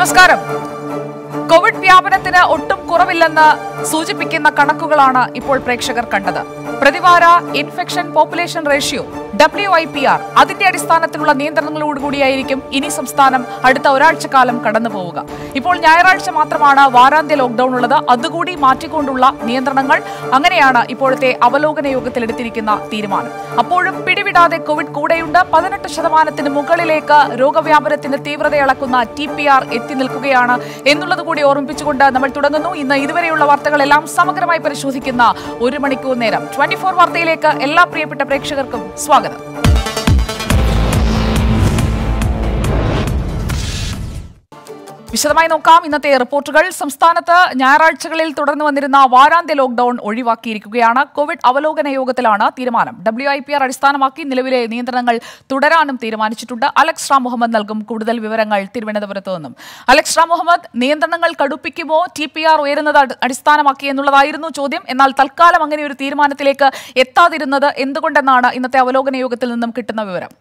നമസ്കാരം കോവിഡ് വ്യാപനത്തിന് ഒട്ടും കുറവില്ലെന്ന് സൂചിപ്പിക്കുന്ന കണക്കുകളാണ് ഇപ്പോൾ പ്രേക്ഷകർ കണ്ടത് പ്രതിവാര infection population ratio W I P R അതിന്റെ അടിസ്ഥാനത്തിലുള്ള നിയന്ത്രണങ്ങളോടുകൂടിയായിരിക്കും ഇനി സംസ്ഥാനം അടുത്ത ഒരാഴ്ചക്കാലം കടന്നു പോവുക ഇപ്പോൾ ഞായറാഴ്ച മാത്രമാണ് വാരാന്ത്യ ലോക്ഡൌൺ ഉള്ളത് അതുകൂടി മാറ്റിക്കൊണ്ടുള്ള നിയന്ത്രണങ്ങൾ അങ്ങനെയാണ് ഇപ്പോഴത്തെ അവലോകന യോഗത്തിൽ എടുത്തിരിക്കുന്ന തീരുമാനം അപ്പോഴും പിടിവിടാതെ കോവിഡ് കൂടെയുണ്ട് പതിനെട്ട് ശതമാനത്തിന് മുകളിലേക്ക് രോഗവ്യാപനത്തിന്റെ തീവ്രത അളക്കുന്ന ടി പി ആർ എത്തി നിൽക്കുകയാണ് എന്നുള്ളത് കൂടി ഓർമ്മിപ്പിച്ചുകൊണ്ട് നമ്മൾ തുടങ്ങുന്നു ഇന്ന് ഇതുവരെയുള്ള വാർത്തകളെല്ലാം സമഗ്രമായി പരിശോധിക്കുന്ന ഒരു മണിക്കൂർ നേരം ട്വന്റി ഫോർ വാർത്തയിലേക്ക് എല്ലാ പ്രിയപ്പെട്ട പ്രേക്ഷകർക്കും സ്വാഗതം വിശദമായി നോക്കാം ഇന്നത്തെ റിപ്പോർട്ടുകൾ സംസ്ഥാനത്ത് ഞായറാഴ്ചകളിൽ തുടർന്നു വന്നിരുന്ന വാരാന്ത്യ ലോക്ഡൌൺ ഒഴിവാക്കിയിരിക്കുകയാണ് കോവിഡ് അവലോകന യോഗത്തിലാണ് തീരുമാനം ഡബ്ല്യു ഐ പി ആർ അടിസ്ഥാനമാക്കി നിലവിലെ നിയന്ത്രണങ്ങൾ തുടരാനും തീരുമാനിച്ചിട്ടുണ്ട് അലക്സ് റാം മുഹമ്മദ് നൽകും കൂടുതൽ വിവരങ്ങൾ തിരുവനന്തപുരത്ത് നിന്നും അലക്സ് റാം മുഹമ്മദ് നിയന്ത്രണങ്ങൾ കടുപ്പിക്കുമോ ടി പി ആർ ഉയരുന്നത് അടി- അടിസ്ഥാനമാക്കി എന്നുള്ളതായിരുന്നു ചോദ്യം എന്നാൽ തൽക്കാലം അങ്ങനെ ഒരു തീരുമാനത്തിലേക്ക് എത്താതിരുന്നത് എന്തുകൊണ്ടെന്നാണ് ഇന്നത്തെ അവലോകന യോഗത്തിൽ നിന്നും കിട്ടുന്ന വിവരം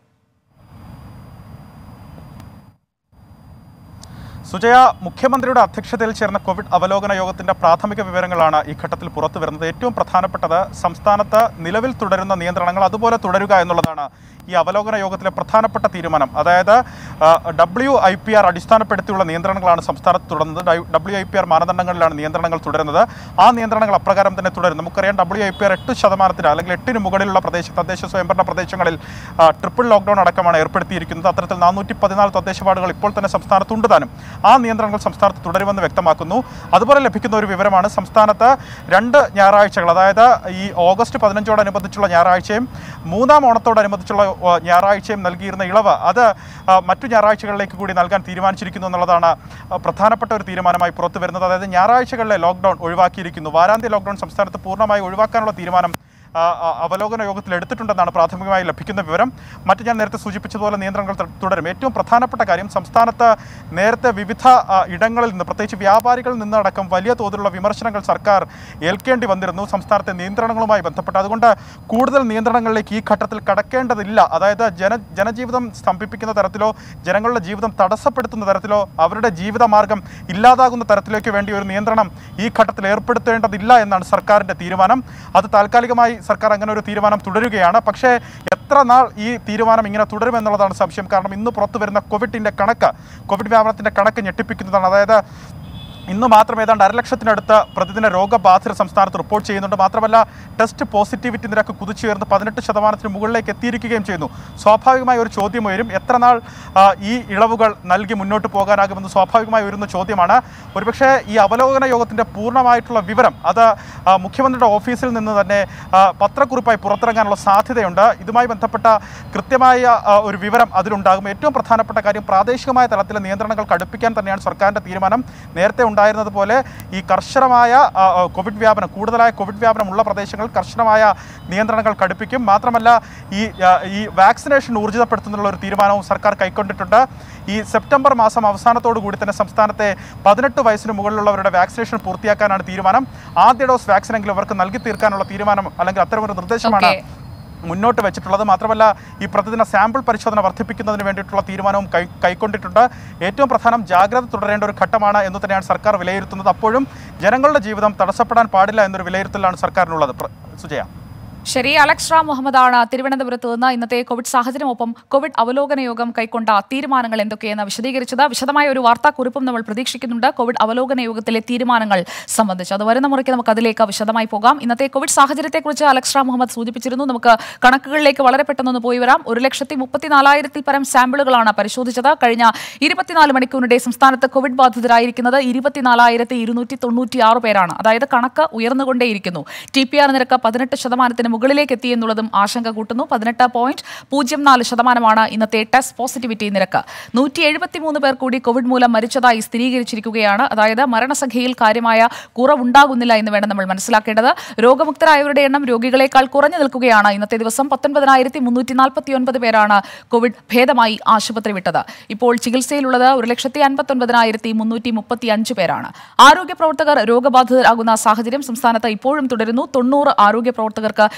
സുജയ മുഖ്യമന്ത്രിയുടെ അധ്യക്ഷതയിൽ ചേർന്ന കോവിഡ് അവലോകന യോഗത്തിന്റെ പ്രാഥമിക വിവരങ്ങളാണ് ഈ ഘട്ടത്തിൽ പുറത്തു വരുന്നത് ഏറ്റവും പ്രധാനപ്പെട്ടത് സംസ്ഥാനത്ത് നിലവിൽ തുടരുന്ന നിയന്ത്രണങ്ങൾ അതുപോലെ തുടരുക എന്നുള്ളതാണ് ഈ അവലോകന യോഗത്തിലെ പ്രധാനപ്പെട്ട തീരുമാനം അതായത് ഡബ്ല്യു ഐ പി ആർ അടിസ്ഥാനപ്പെടുത്തിയുള്ള നിയന്ത്രണങ്ങളാണ് സംസ്ഥാനത്ത് തുടരുന്നത് ഡബ്ല്യു ഐ പി ആർ മാനദണ്ഡങ്ങളിലാണ് നിയന്ത്രണങ്ങൾ തുടരുന്നത് ആ നിയന്ത്രണങ്ങൾ അപ്രകാരം തന്നെ തുടരും നമുക്കറിയാം ഡബ്ല്യു ഐ പി ആർ എട്ട് ശതമാനത്തിന് അല്ലെങ്കിൽ എട്ടിന് മുകളിലുള്ള പ്രദേശ തദ്ദേശ സ്വയംഭരണ പ്രദേശങ്ങളിൽ ആ, ട്രിപ്പിൾ ലോക്ക്ഡൌൺ അടക്കമാണ് ഏർപ്പെടുത്തിയിരിക്കുന്നത് അത്തരത്തിൽ നാനൂറ്റി പതിനാല് തദ്ദേശ വാർഡുകൾ ഇപ്പോൾ തന്നെ സംസ്ഥാനത്തുണ്ട് താനും ആ നിയന്ത്രണങ്ങൾ സംസ്ഥാനത്ത് തുടരുമെന്ന് വ്യക്തമാക്കുന്നു അതുപോലെ ലഭിക്കുന്ന ഒരു വിവരമാണ് സംസ്ഥാനത്ത് രണ്ട് ഞായറാഴ്ചകൾ അതായത് ഈ ഓഗസ്റ്റ് പതിനഞ്ചോടനുബന്ധിച്ചുള്ള ഞായറാഴ്ചയും മൂന്നാം ഓണത്തോടനുബന്ധിച്ചുള്ള ആ, ഞായറാഴ്ചയും നൽകിയിരുന്ന ഇളവ് അത് ആ, മറ്റു ഞായറാഴ്ചകളിലേക്ക് കൂടി നൽകാൻ തീരുമാനിച്ചിരിക്കുന്നു എന്നുള്ളതാണ് ആ, പ്രധാനപ്പെട്ട ഒരു തീരുമാനമായി പുറത്തു വരുന്നത് അതായത് ഞായറാഴ്ചകളിലെ ലോക്ക്ഡൌൺ ഒഴിവാക്കിയിരിക്കുന്നു വാരാന്ത്യ ലോക്ക്ഡൌൺ സംസ്ഥാനത്ത് പൂർണ്ണമായി ഒഴിവാക്കാനുള്ള തീരുമാനം ആ, ആ, അവലോകന യോഗത്തിൽ എടുത്തിട്ടുണ്ടെന്നാണ് പ്രാഥമികമായി ലഭിക്കുന്ന വിവരം മറ്റ് ഞാൻ നേരത്തെ സൂചിപ്പിച്ചതുപോലെ നിയന്ത്രണങ്ങൾ ത- തുടരും ഏറ്റവും പ്രധാനപ്പെട്ട കാര്യം സംസ്ഥാനത്ത് നേരത്തെ വിവിധ ആ, ഇടങ്ങളിൽ നിന്ന് പ്രത്യേകിച്ച് വ്യാപാരികളിൽ നിന്നടക്കം വലിയ തോതിലുള്ള വിമർശനങ്ങൾ സർക്കാർ ഏൽക്കേണ്ടി വന്നിരുന്നു സംസ്ഥാനത്തെ നിയന്ത്രണങ്ങളുമായി ബന്ധപ്പെട്ട് അതുകൊണ്ട് കൂടുതൽ നിയന്ത്രണങ്ങളിലേക്ക് ഈ ഘട്ടത്തിൽ കടക്കേണ്ടതില്ല അതായത് ജന ജനജീവിതം സ്തംഭിപ്പിക്കുന്ന തരത്തിലോ ജനങ്ങളുടെ ജീവിതം തടസ്സപ്പെടുത്തുന്ന തരത്തിലോ അവരുടെ ജീവിതമാർഗം ഇല്ലാതാകുന്ന തരത്തിലേക്ക് വേണ്ടി ഒരു നിയന്ത്രണം ഈ ഘട്ടത്തിൽ ഏർപ്പെടുത്തേണ്ടതില്ല എന്നാണ് സർക്കാരിൻ്റെ തീരുമാനം അത് താൽക്കാലികമായി സർക്കാർ അങ്ങനെ ഒരു തീരുമാനം തുടരുകയാണ് പക്ഷേ എത്ര നാൾ ഈ തീരുമാനം ഇങ്ങനെ തുടരുമെന്നുള്ളതാണ് സംശയം കാരണം ഇന്ന് പുറത്തു വരുന്ന കോവിഡിൻ്റെ കണക്ക് കോവിഡ് വ്യാപനത്തിൻ്റെ കണക്ക് ഞെട്ടിപ്പിക്കുന്നതാണ് അതായത് ഇന്ന് മാത്രം ഏതാണ്ട് അരലക്ഷത്തിനടുത്ത് പ്രതിദിന രോഗബാധിതർ സംസ്ഥാനത്ത് റിപ്പോർട്ട് ചെയ്യുന്നുണ്ട് മാത്രമല്ല ടെസ്റ്റ് പോസിറ്റിവിറ്റി നിരക്ക് കുതിച്ചുയർന്ന് പതിനെട്ട് ശതമാനത്തിന് മുകളിലേക്ക് എത്തിയിരിക്കുകയും ചെയ്യുന്നു സ്വാഭാവികമായ ഒരു ചോദ്യം ഉയരും എത്ര നാൾ ആ, ഈ ഇളവുകൾ നൽകി മുന്നോട്ട് പോകാനാകുമെന്ന് സ്വാഭാവികമായി ഉയരുന്ന ചോദ്യമാണ് ഒരുപക്ഷെ ഈ അവലോകന യോഗത്തിൻ്റെ പൂർണ്ണമായിട്ടുള്ള വിവരം അത് ആ, മുഖ്യമന്ത്രിയുടെ ഓഫീസിൽ നിന്ന് തന്നെ ആ, പത്രക്കുറിപ്പായി പുറത്തിറങ്ങാനുള്ള സാധ്യതയുണ്ട് ഇതുമായി ബന്ധപ്പെട്ട കൃത്യമായ ആ, ഒരു വിവരം അതിലുണ്ടാകും ഏറ്റവും പ്രധാനപ്പെട്ട കാര്യം പ്രാദേശികമായ തലത്തിലെ നിയന്ത്രണങ്ങൾ കടുപ്പിക്കാൻ തന്നെയാണ് സർക്കാരിൻ്റെ തീരുമാനം നേരത്തെ ഉണ്ടായിരുന്നത് പോലെ ഈ കർശനമായ ആ, ആ, കോവിഡ് വ്യാപനം കൂടുതലായ കോവിഡ് വ്യാപനമുള്ള പ്രദേശങ്ങളിൽ കർശനമായ നിയന്ത്രണങ്ങൾ കടുപ്പിക്കും മാത്രമല്ല ഈ ആ, ഈ വാക്സിനേഷൻ ഊർജിതപ്പെടുത്തുന്നുള്ള ഒരു തീരുമാനവും സർക്കാർ കൈക്കൊണ്ടിട്ടുണ്ട് ഈ സെപ്റ്റംബർ മാസം അവസാനത്തോടു കൂടി തന്നെ സംസ്ഥാനത്തെ പതിനെട്ട് വയസ്സിന് മുകളിലുള്ളവരുടെ വാക്സിനേഷൻ പൂർത്തിയാക്കാനാണ് തീരുമാനം ആദ്യ ഡോസ് വാക്സിനെങ്കിലും അവർക്ക് നൽകി തീർക്കാനുള്ള തീരുമാനം അല്ലെങ്കിൽ അത്തരമൊരു നിർദ്ദേശമാണ് Okay. മുന്നോട്ട് വെച്ചിട്ടുള്ളത് മാത്രമല്ല ഈ പ്രതിദിന സാമ്പിൾ പരിശോധന വർദ്ധിപ്പിക്കുന്നതിന് വേണ്ടിയിട്ടുള്ള തീരുമാനവും കൈ കൈക്കൊണ്ടിട്ടുണ്ട് ഏറ്റവും പ്രധാനം ജാഗ്രത തുടരേണ്ട ഒരു ഘട്ടമാണ് എന്ന് തന്നെയാണ് സർക്കാർ വിലയിരുത്തുന്നത് അപ്പോഴും ജനങ്ങളുടെ ജീവിതം തടസ്സപ്പെടാൻ പാടില്ല എന്നൊരു വിലയിരുത്തലാണ് സർക്കാരിനുള്ളത് പ്ര- സുജയ ശരി അലക്സ് റാം മുഹമ്മദാണ് തിരുവനന്തപുരത്ത് നിന്ന് ഇന്നത്തെ കോവിഡ് സാഹചര്യമൊപ്പം കോവിഡ് അവലോകന യോഗം കൈക്കൊണ്ട തീരുമാനങ്ങൾ എന്തൊക്കെയെന്ന് വിശദീകരിച്ചത് വിശദമായ ഒരു വാർത്താക്കുറിപ്പും നമ്മൾ പ്രതീക്ഷിക്കുന്നുണ്ട് കോവിഡ് അവലോകന യോഗത്തിലെ തീരുമാനങ്ങൾ സംബന്ധിച്ച് അത് വരുന്ന മുറയ്ക്ക് നമുക്ക് അതിലേക്ക് വിശദമായി പോകാം ഇന്നത്തെ കോവിഡ് സാഹചര്യത്തെക്കുറിച്ച് അലക്സ് റാം മുഹമ്മദ് സൂചിപ്പിച്ചിരുന്നു നമുക്ക് കണക്കുകളിലേക്ക് വളരെ പെട്ടെന്നൊന്ന് പോയി വരാം ഒരു ലക്ഷത്തി മുപ്പത്തിനാലായിരത്തിൽ പരം സാമ്പിളുകളാണ് പരിശോധിച്ചത് കഴിഞ്ഞ ഇരുപത്തിനാല് മണിക്കൂറിനിടെ സംസ്ഥാനത്ത് കോവിഡ് ബാധിതരായിരിക്കുന്നത് ഇരുപത്തിനാലായിരത്തി ഇരുന്നൂറ്റി തൊണ്ണൂറ്റി ആറ് പേരാണ് അതായത് കണക്ക് ഉയർന്നുകൊണ്ടേയിരിക്കുന്നു ടി പി ആർ നിരക്ക് പതിനെട്ട് ശതമാനത്തിന് മുകളിലേക്ക് എത്തി എന്നുള്ളതും ആശങ്ക കൂട്ടുന്നു പതിനെട്ട് പോയിന്റ് പൂജ്യം നാല് ശതമാനമാണ് ഇന്നത്തെ ടെസ്റ്റ് പോസിറ്റിവിറ്റി നിരക്ക് നൂറ്റി എഴുപത്തിമൂന്ന് പേർ കൂടി കോവിഡ് മൂലം മരിച്ചതായി സ്ഥിരീകരിച്ചിരിക്കുകയാണ് അതായത് മരണസംഖ്യയിൽ കാര്യമായ കുറവുണ്ടാകുന്നില്ല എന്ന് വേണം നമ്മൾ മനസ്സിലാക്കേണ്ടത് രോഗമുക്തരായവരുടെ എണ്ണം രോഗികളെക്കാൾ കുറഞ്ഞു നിൽക്കുകയാണ് ഇന്നത്തെ ദിവസം പത്തൊൻപതിനായിരത്തി മുന്നൂറ്റി നാൽപ്പത്തി ഒൻപത് പേരാണ് കോവിഡ് ഭേദമായി ആശുപത്രി വിട്ടത് ഇപ്പോൾ ചികിത്സയിലുള്ളത് ഒരു ലക്ഷത്തി അൻപത്തൊൻപതിനായിരത്തി മുന്നൂറ്റി മുപ്പത്തി അഞ്ച് പേരാണ് ആരോഗ്യ പ്രവർത്തകർ രോഗബാധിതരാകുന്ന സാഹചര്യം സംസ്ഥാനത്ത് ഇപ്പോഴും തുടരുന്നു തൊണ്ണൂറ് ആരോഗ്യ പ്രവർത്തകർക്ക്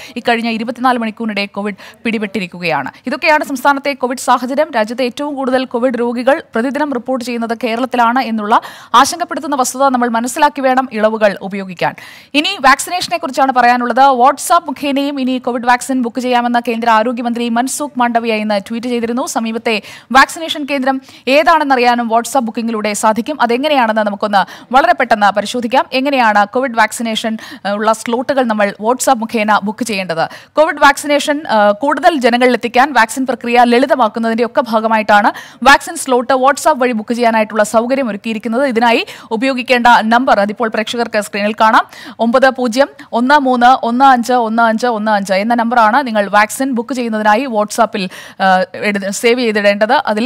ഇക്കഴിഞ്ഞ ഇരുപത്തിനാല് മണിക്കൂറിനിടെ കോവിഡ് പിടിപെട്ടിരിക്കുകയാണ് ഇതൊക്കെയാണ് സംസ്ഥാനത്തെ കോവിഡ് സാഹചര്യം രാജ്യത്തെ ഏറ്റവും കൂടുതൽ കോവിഡ് രോഗികൾ പ്രതിദിനം റിപ്പോർട്ട് ചെയ്യുന്നത് കേരളത്തിലാണ് എന്നുള്ള ആശങ്കപ്പെടുത്തുന്ന വസ്തുത നമ്മൾ മനസ്സിലാക്കി വേണം ഇളവുകൾ ഉപയോഗിക്കാൻ ഇനി വാക്സിനേഷനെ കുറിച്ചാണ് പറയാനുള്ളത് വാട്സാപ്പ് മുഖേനയും ഇനി കോവിഡ് വാക്സിൻ ബുക്ക് ചെയ്യാമെന്ന് കേന്ദ്ര ആരോഗ്യമന്ത്രി മൻസുഖ് മാണ്ഡവ്യ ഇന്ന് ട്വീറ്റ് ചെയ്തിരുന്നു സമീപത്തെ വാക്സിനേഷൻ കേന്ദ്രം ഏതാണെന്നറിയാനും വാട്സാപ്പ് ബുക്കിംഗിലൂടെ സാധിക്കും അതെങ്ങനെയാണെന്ന് നമുക്കൊന്ന് വളരെ പെട്ടെന്ന് പരിശോധിക്കാം എങ്ങനെയാണ് കോവിഡ് വാക്സിനേഷൻ ഏഹ്, ഉള്ള സ്ലോട്ടുകൾ നമ്മൾ വാട്സാപ്പ് മുഖേന ബുക്ക് ചെയ്യേണ്ടത് കോവിഡ് വാക്സിനേഷൻ ഏഹ്, കൂടുതൽ ജനങ്ങളിൽ എത്തിക്കാൻ വാക്സിൻ പ്രക്രിയ ലളിതമാക്കുന്നതിന്റെ ഒക്കെ ഭാഗമായിട്ടാണ് വാക്സിൻ സ്ലോട്ട് വാട്സാപ്പ് വഴി ബുക്ക് ചെയ്യാനായിട്ടുള്ള സൗകര്യം ഒരുക്കിയിരിക്കുന്നത് ഇതിനായി ഉപയോഗിക്കേണ്ട നമ്പർ അതിപ്പോൾ പ്രേക്ഷകർക്ക് സ്ക്രീനിൽ കാണാം ഒമ്പത് പൂജ്യം ഒന്ന് മൂന്ന് ഒന്ന് അഞ്ച് ഒന്ന് അഞ്ച് ഒന്ന് അഞ്ച് എന്ന നമ്പറാണ് നിങ്ങൾ വാക്സിൻ ബുക്ക് ചെയ്യുന്നതിനായി വാട്സാപ്പിൽ ഏഹ്, എഴുതി- സേവ് ചെയ്തിടേണ്ടത് അതിൽ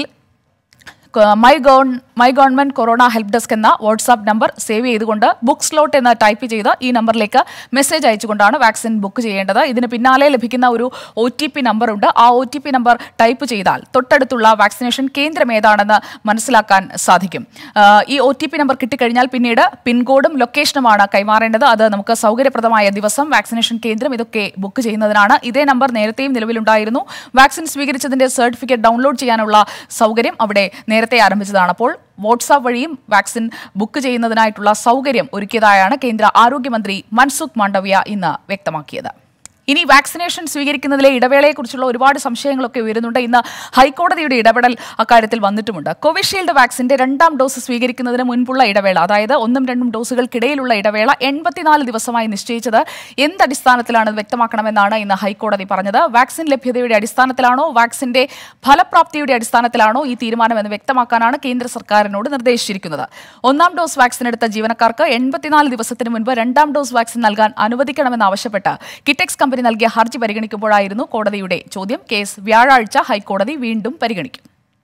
my govern my government corona help desk എന്ന വാട്സാപ്പ് നമ്പർ സേവ് ചെയ്തുകൊണ്ട് ബുക്ക് സ്ലോട്ട് എന്ന് ടൈപ്പ് ചെയ്ത് ഈ നമ്പറിലേക്ക് മെസ്സേജ് അയച്ചുകൊണ്ടാണ് വാക്സിൻ ബുക്ക് ചെയ്യേണ്ടത് ഇതിന് പിന്നാലെ ലഭിക്കുന്ന ഒരു ഒ ടി പി നമ്പർ ഉണ്ട് ആ O T P number type ചെയ്താൽ തൊട്ടടുത്തുള്ള വാക്സിനേഷൻ കേന്ദ്രം ഏതാണെന്ന് മനസ്സിലാക്കാൻ സാധിക്കും ആ, ഈ ഒ ടി പി നമ്പർ കിട്ടിക്കഴിഞ്ഞാൽ പിന്നീട് പിൻകോഡും ലൊക്കേഷനുമാണ് കൈമാറേണ്ടത് അത് നമുക്ക് സൗകര്യപ്രദമായ ദിവസം വാക്സിനേഷൻ കേന്ദ്രം ഇതൊക്കെ ബുക്ക് ചെയ്യുന്നതിനാണ് ഇതേ നമ്പർ നേരത്തെയും നിലവിലുണ്ടായിരുന്നു വാക്സിൻ സ്വീകരിച്ചതിന്റെ സർട്ടിഫിക്കറ്റ് ഡൗൺലോഡ് ചെയ്യാനുള്ള സൗകര്യം അവിടെ നേരത്തെ ആരംഭിച്ചതാണ് അപ്പോൾ വാട്സാപ്പ് വഴിയും വാക്സിൻ ബുക്ക് ചെയ്യുന്നതിനായിട്ടുള്ള സൗകര്യം ഒരുക്കിയതായാണ് കേന്ദ്ര ആരോഗ്യമന്ത്രി മൻസുഖ് മാണ്ഡവ്യ ഇന്ന് വ്യക്തമാക്കിയത് ഇനി വാക്സിനേഷൻ സ്വീകരിക്കുന്നതിലെ ഇടവേളയെക്കുറിച്ചുള്ള ഒരുപാട് സംശയങ്ങളൊക്കെ ഉയരുന്നുണ്ട് ഇന്ന് ഹൈക്കോടതിയുടെ ഇടപെടൽ അക്കാര്യത്തിൽ വന്നിട്ടുമുണ്ട് കോവിഷീൽഡ് വാക്സിന്റെ രണ്ടാം ഡോസ് സ്വീകരിക്കുന്നതിന് മുൻപുള്ള ഇടവേള അതായത് ഒന്നും രണ്ടും ഡോസുകൾക്കിടയിലുള്ള ഇടവേള എൺപത്തിനാല് ദിവസമായി നിശ്ചയിച്ചത് എന്തടിസ്ഥാനത്തിലാണ് ഇത് വ്യക്തമാക്കണമെന്നാണ് ഇന്ന് ഹൈക്കോടതി പറഞ്ഞത് വാക്സിൻ ലഭ്യതയുടെ അടിസ്ഥാനത്തിലാണോ വാക്സിന്റെ ഫലപ്രാപ്തിയുടെ അടിസ്ഥാനത്തിലാണോ ഈ തീരുമാനം എന്ന് വ്യക്തമാക്കാനാണ് കേന്ദ്ര സർക്കാരിനോട് നിർദ്ദേശിച്ചിരിക്കുന്നത് ഒന്നാം ഡോസ് വാക്സിൻ എടുത്ത ജീവനക്കാർക്ക് എൺപത്തിനാല് ദിവസത്തിന് മുൻപ് രണ്ടാം ഡോസ് വാക്സിൻ നൽകാൻ അനുവദിക്കണമെന്നാവശ്യപ്പെട്ട് കിറ്റെക്സ് കമ്പനി നൽകിയ ഹർജി പരിഗണിക്കുമ്പോഴായിരുന്നു കോടതിയുടെ ചോദ്യം കേസ് വ്യാഴാഴ്ച ഹൈക്കോടതി വീണ്ടും പരിഗണിക്കും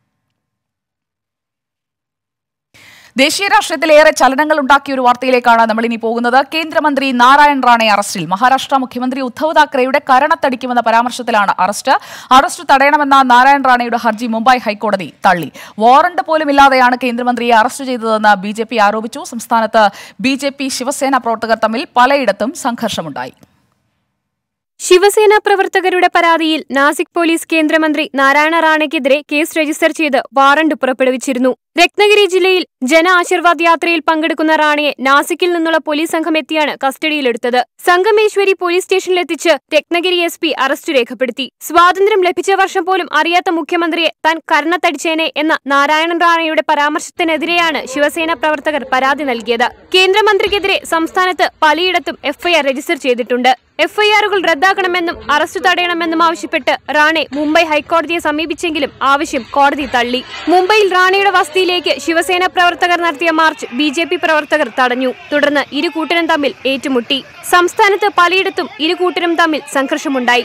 ദേശീയ രാഷ്ട്രീയത്തിലേറെ ചലനങ്ങൾ ഉണ്ടാക്കിയ ഒരു വാർത്തയിലേക്കാണ് നമ്മൾ ഇനി പോകുന്നത് കേന്ദ്രമന്ത്രി നാരായൺ റാണെ അറസ്റ്റിൽ മഹാരാഷ്ട്ര മുഖ്യമന്ത്രി ഉദ്ധവ് താക്കറെയുടെ കരണത്തടിക്കുമെന്ന പരാമർശത്തിലാണ് അറസ്റ്റ് അറസ്റ്റ് തടയണമെന്ന നാരായൺ റാണയുടെ ഹർജി മുംബൈ ഹൈക്കോടതി തള്ളി വാറണ്ട് പോലുമില്ലാതെയാണ് കേന്ദ്രമന്ത്രിയെ അറസ്റ്റ് ചെയ്തതെന്ന് ബി ജെ പി ആരോപിച്ചു സംസ്ഥാനത്ത് ബി ജെ പി ശിവസേന പ്രവർത്തകർ തമ്മിൽ പലയിടത്തും സംഘർഷമുണ്ടായി ശിവസേന പ്രവർത്തകരുടെ പരാതിയിൽ നാസിക് പോലീസ് കേന്ദ്രമന്ത്രി നാരായണ റാണയ്ക്കെതിരെ കേസ് രജിസ്റ്റർ ചെയ്ത് വാറണ്ട് പുറപ്പെടുവിച്ചിരുന്നു രത്നഗിരി ജില്ലയിൽ ജന ആശീർവാദ് യാത്രയിൽ പങ്കെടുക്കുന്ന റാണയെ നാസിക്കിൽ നിന്നുള്ള പോലീസ് സംഘം എത്തിയാണ് കസ്റ്റഡിയിലെടുത്തത് സംഗമേശ്വരി പോലീസ് സ്റ്റേഷനിലെത്തിച്ച് രത്നഗിരി എസ് പി അറസ്റ്റ് രേഖപ്പെടുത്തി സ്വാതന്ത്ര്യം ലഭിച്ച വർഷം പോലും അറിയാത്ത മുഖ്യമന്ത്രിയെ താൻ കർണത്തടിച്ചേനെ എന്ന നാരായണൻ റാണയുടെ പരാമർശത്തിനെതിരെയാണ് ശിവസേന പ്രവർത്തകർ പരാതി നൽകിയത് കേന്ദ്രമന്ത്രിക്കെതിരെ സംസ്ഥാനത്ത് പലയിടത്തും എഫ്ഐആർ രജിസ്റ്റർ ചെയ്തിട്ടുണ്ട് എഫ്ഐആറുകൾ റദ്ദാക്കണമെന്നും അറസ്റ്റ് തടയണമെന്നും ആവശ്യപ്പെട്ട് റാണെ മുംബൈ ഹൈക്കോടതിയെ സമീപിച്ചെങ്കിലും ആവശ്യം കോടതി തള്ളി മുംബൈയിൽ റാണയുടെ വസതിയിലേക്ക് ശിവസേന പ്രവർത്തകർ നടത്തിയ മാർച്ച് ബി ജെ പി പ്രവർത്തകർ തടഞ്ഞു തുടർന്ന് ഇരു കൂട്ടരും തമ്മിൽ ഏറ്റുമുട്ടി സംസ്ഥാനത്ത് പലയിടത്തും ഇരു കൂട്ടരും തമ്മിൽ സംഘർഷമുണ്ടായി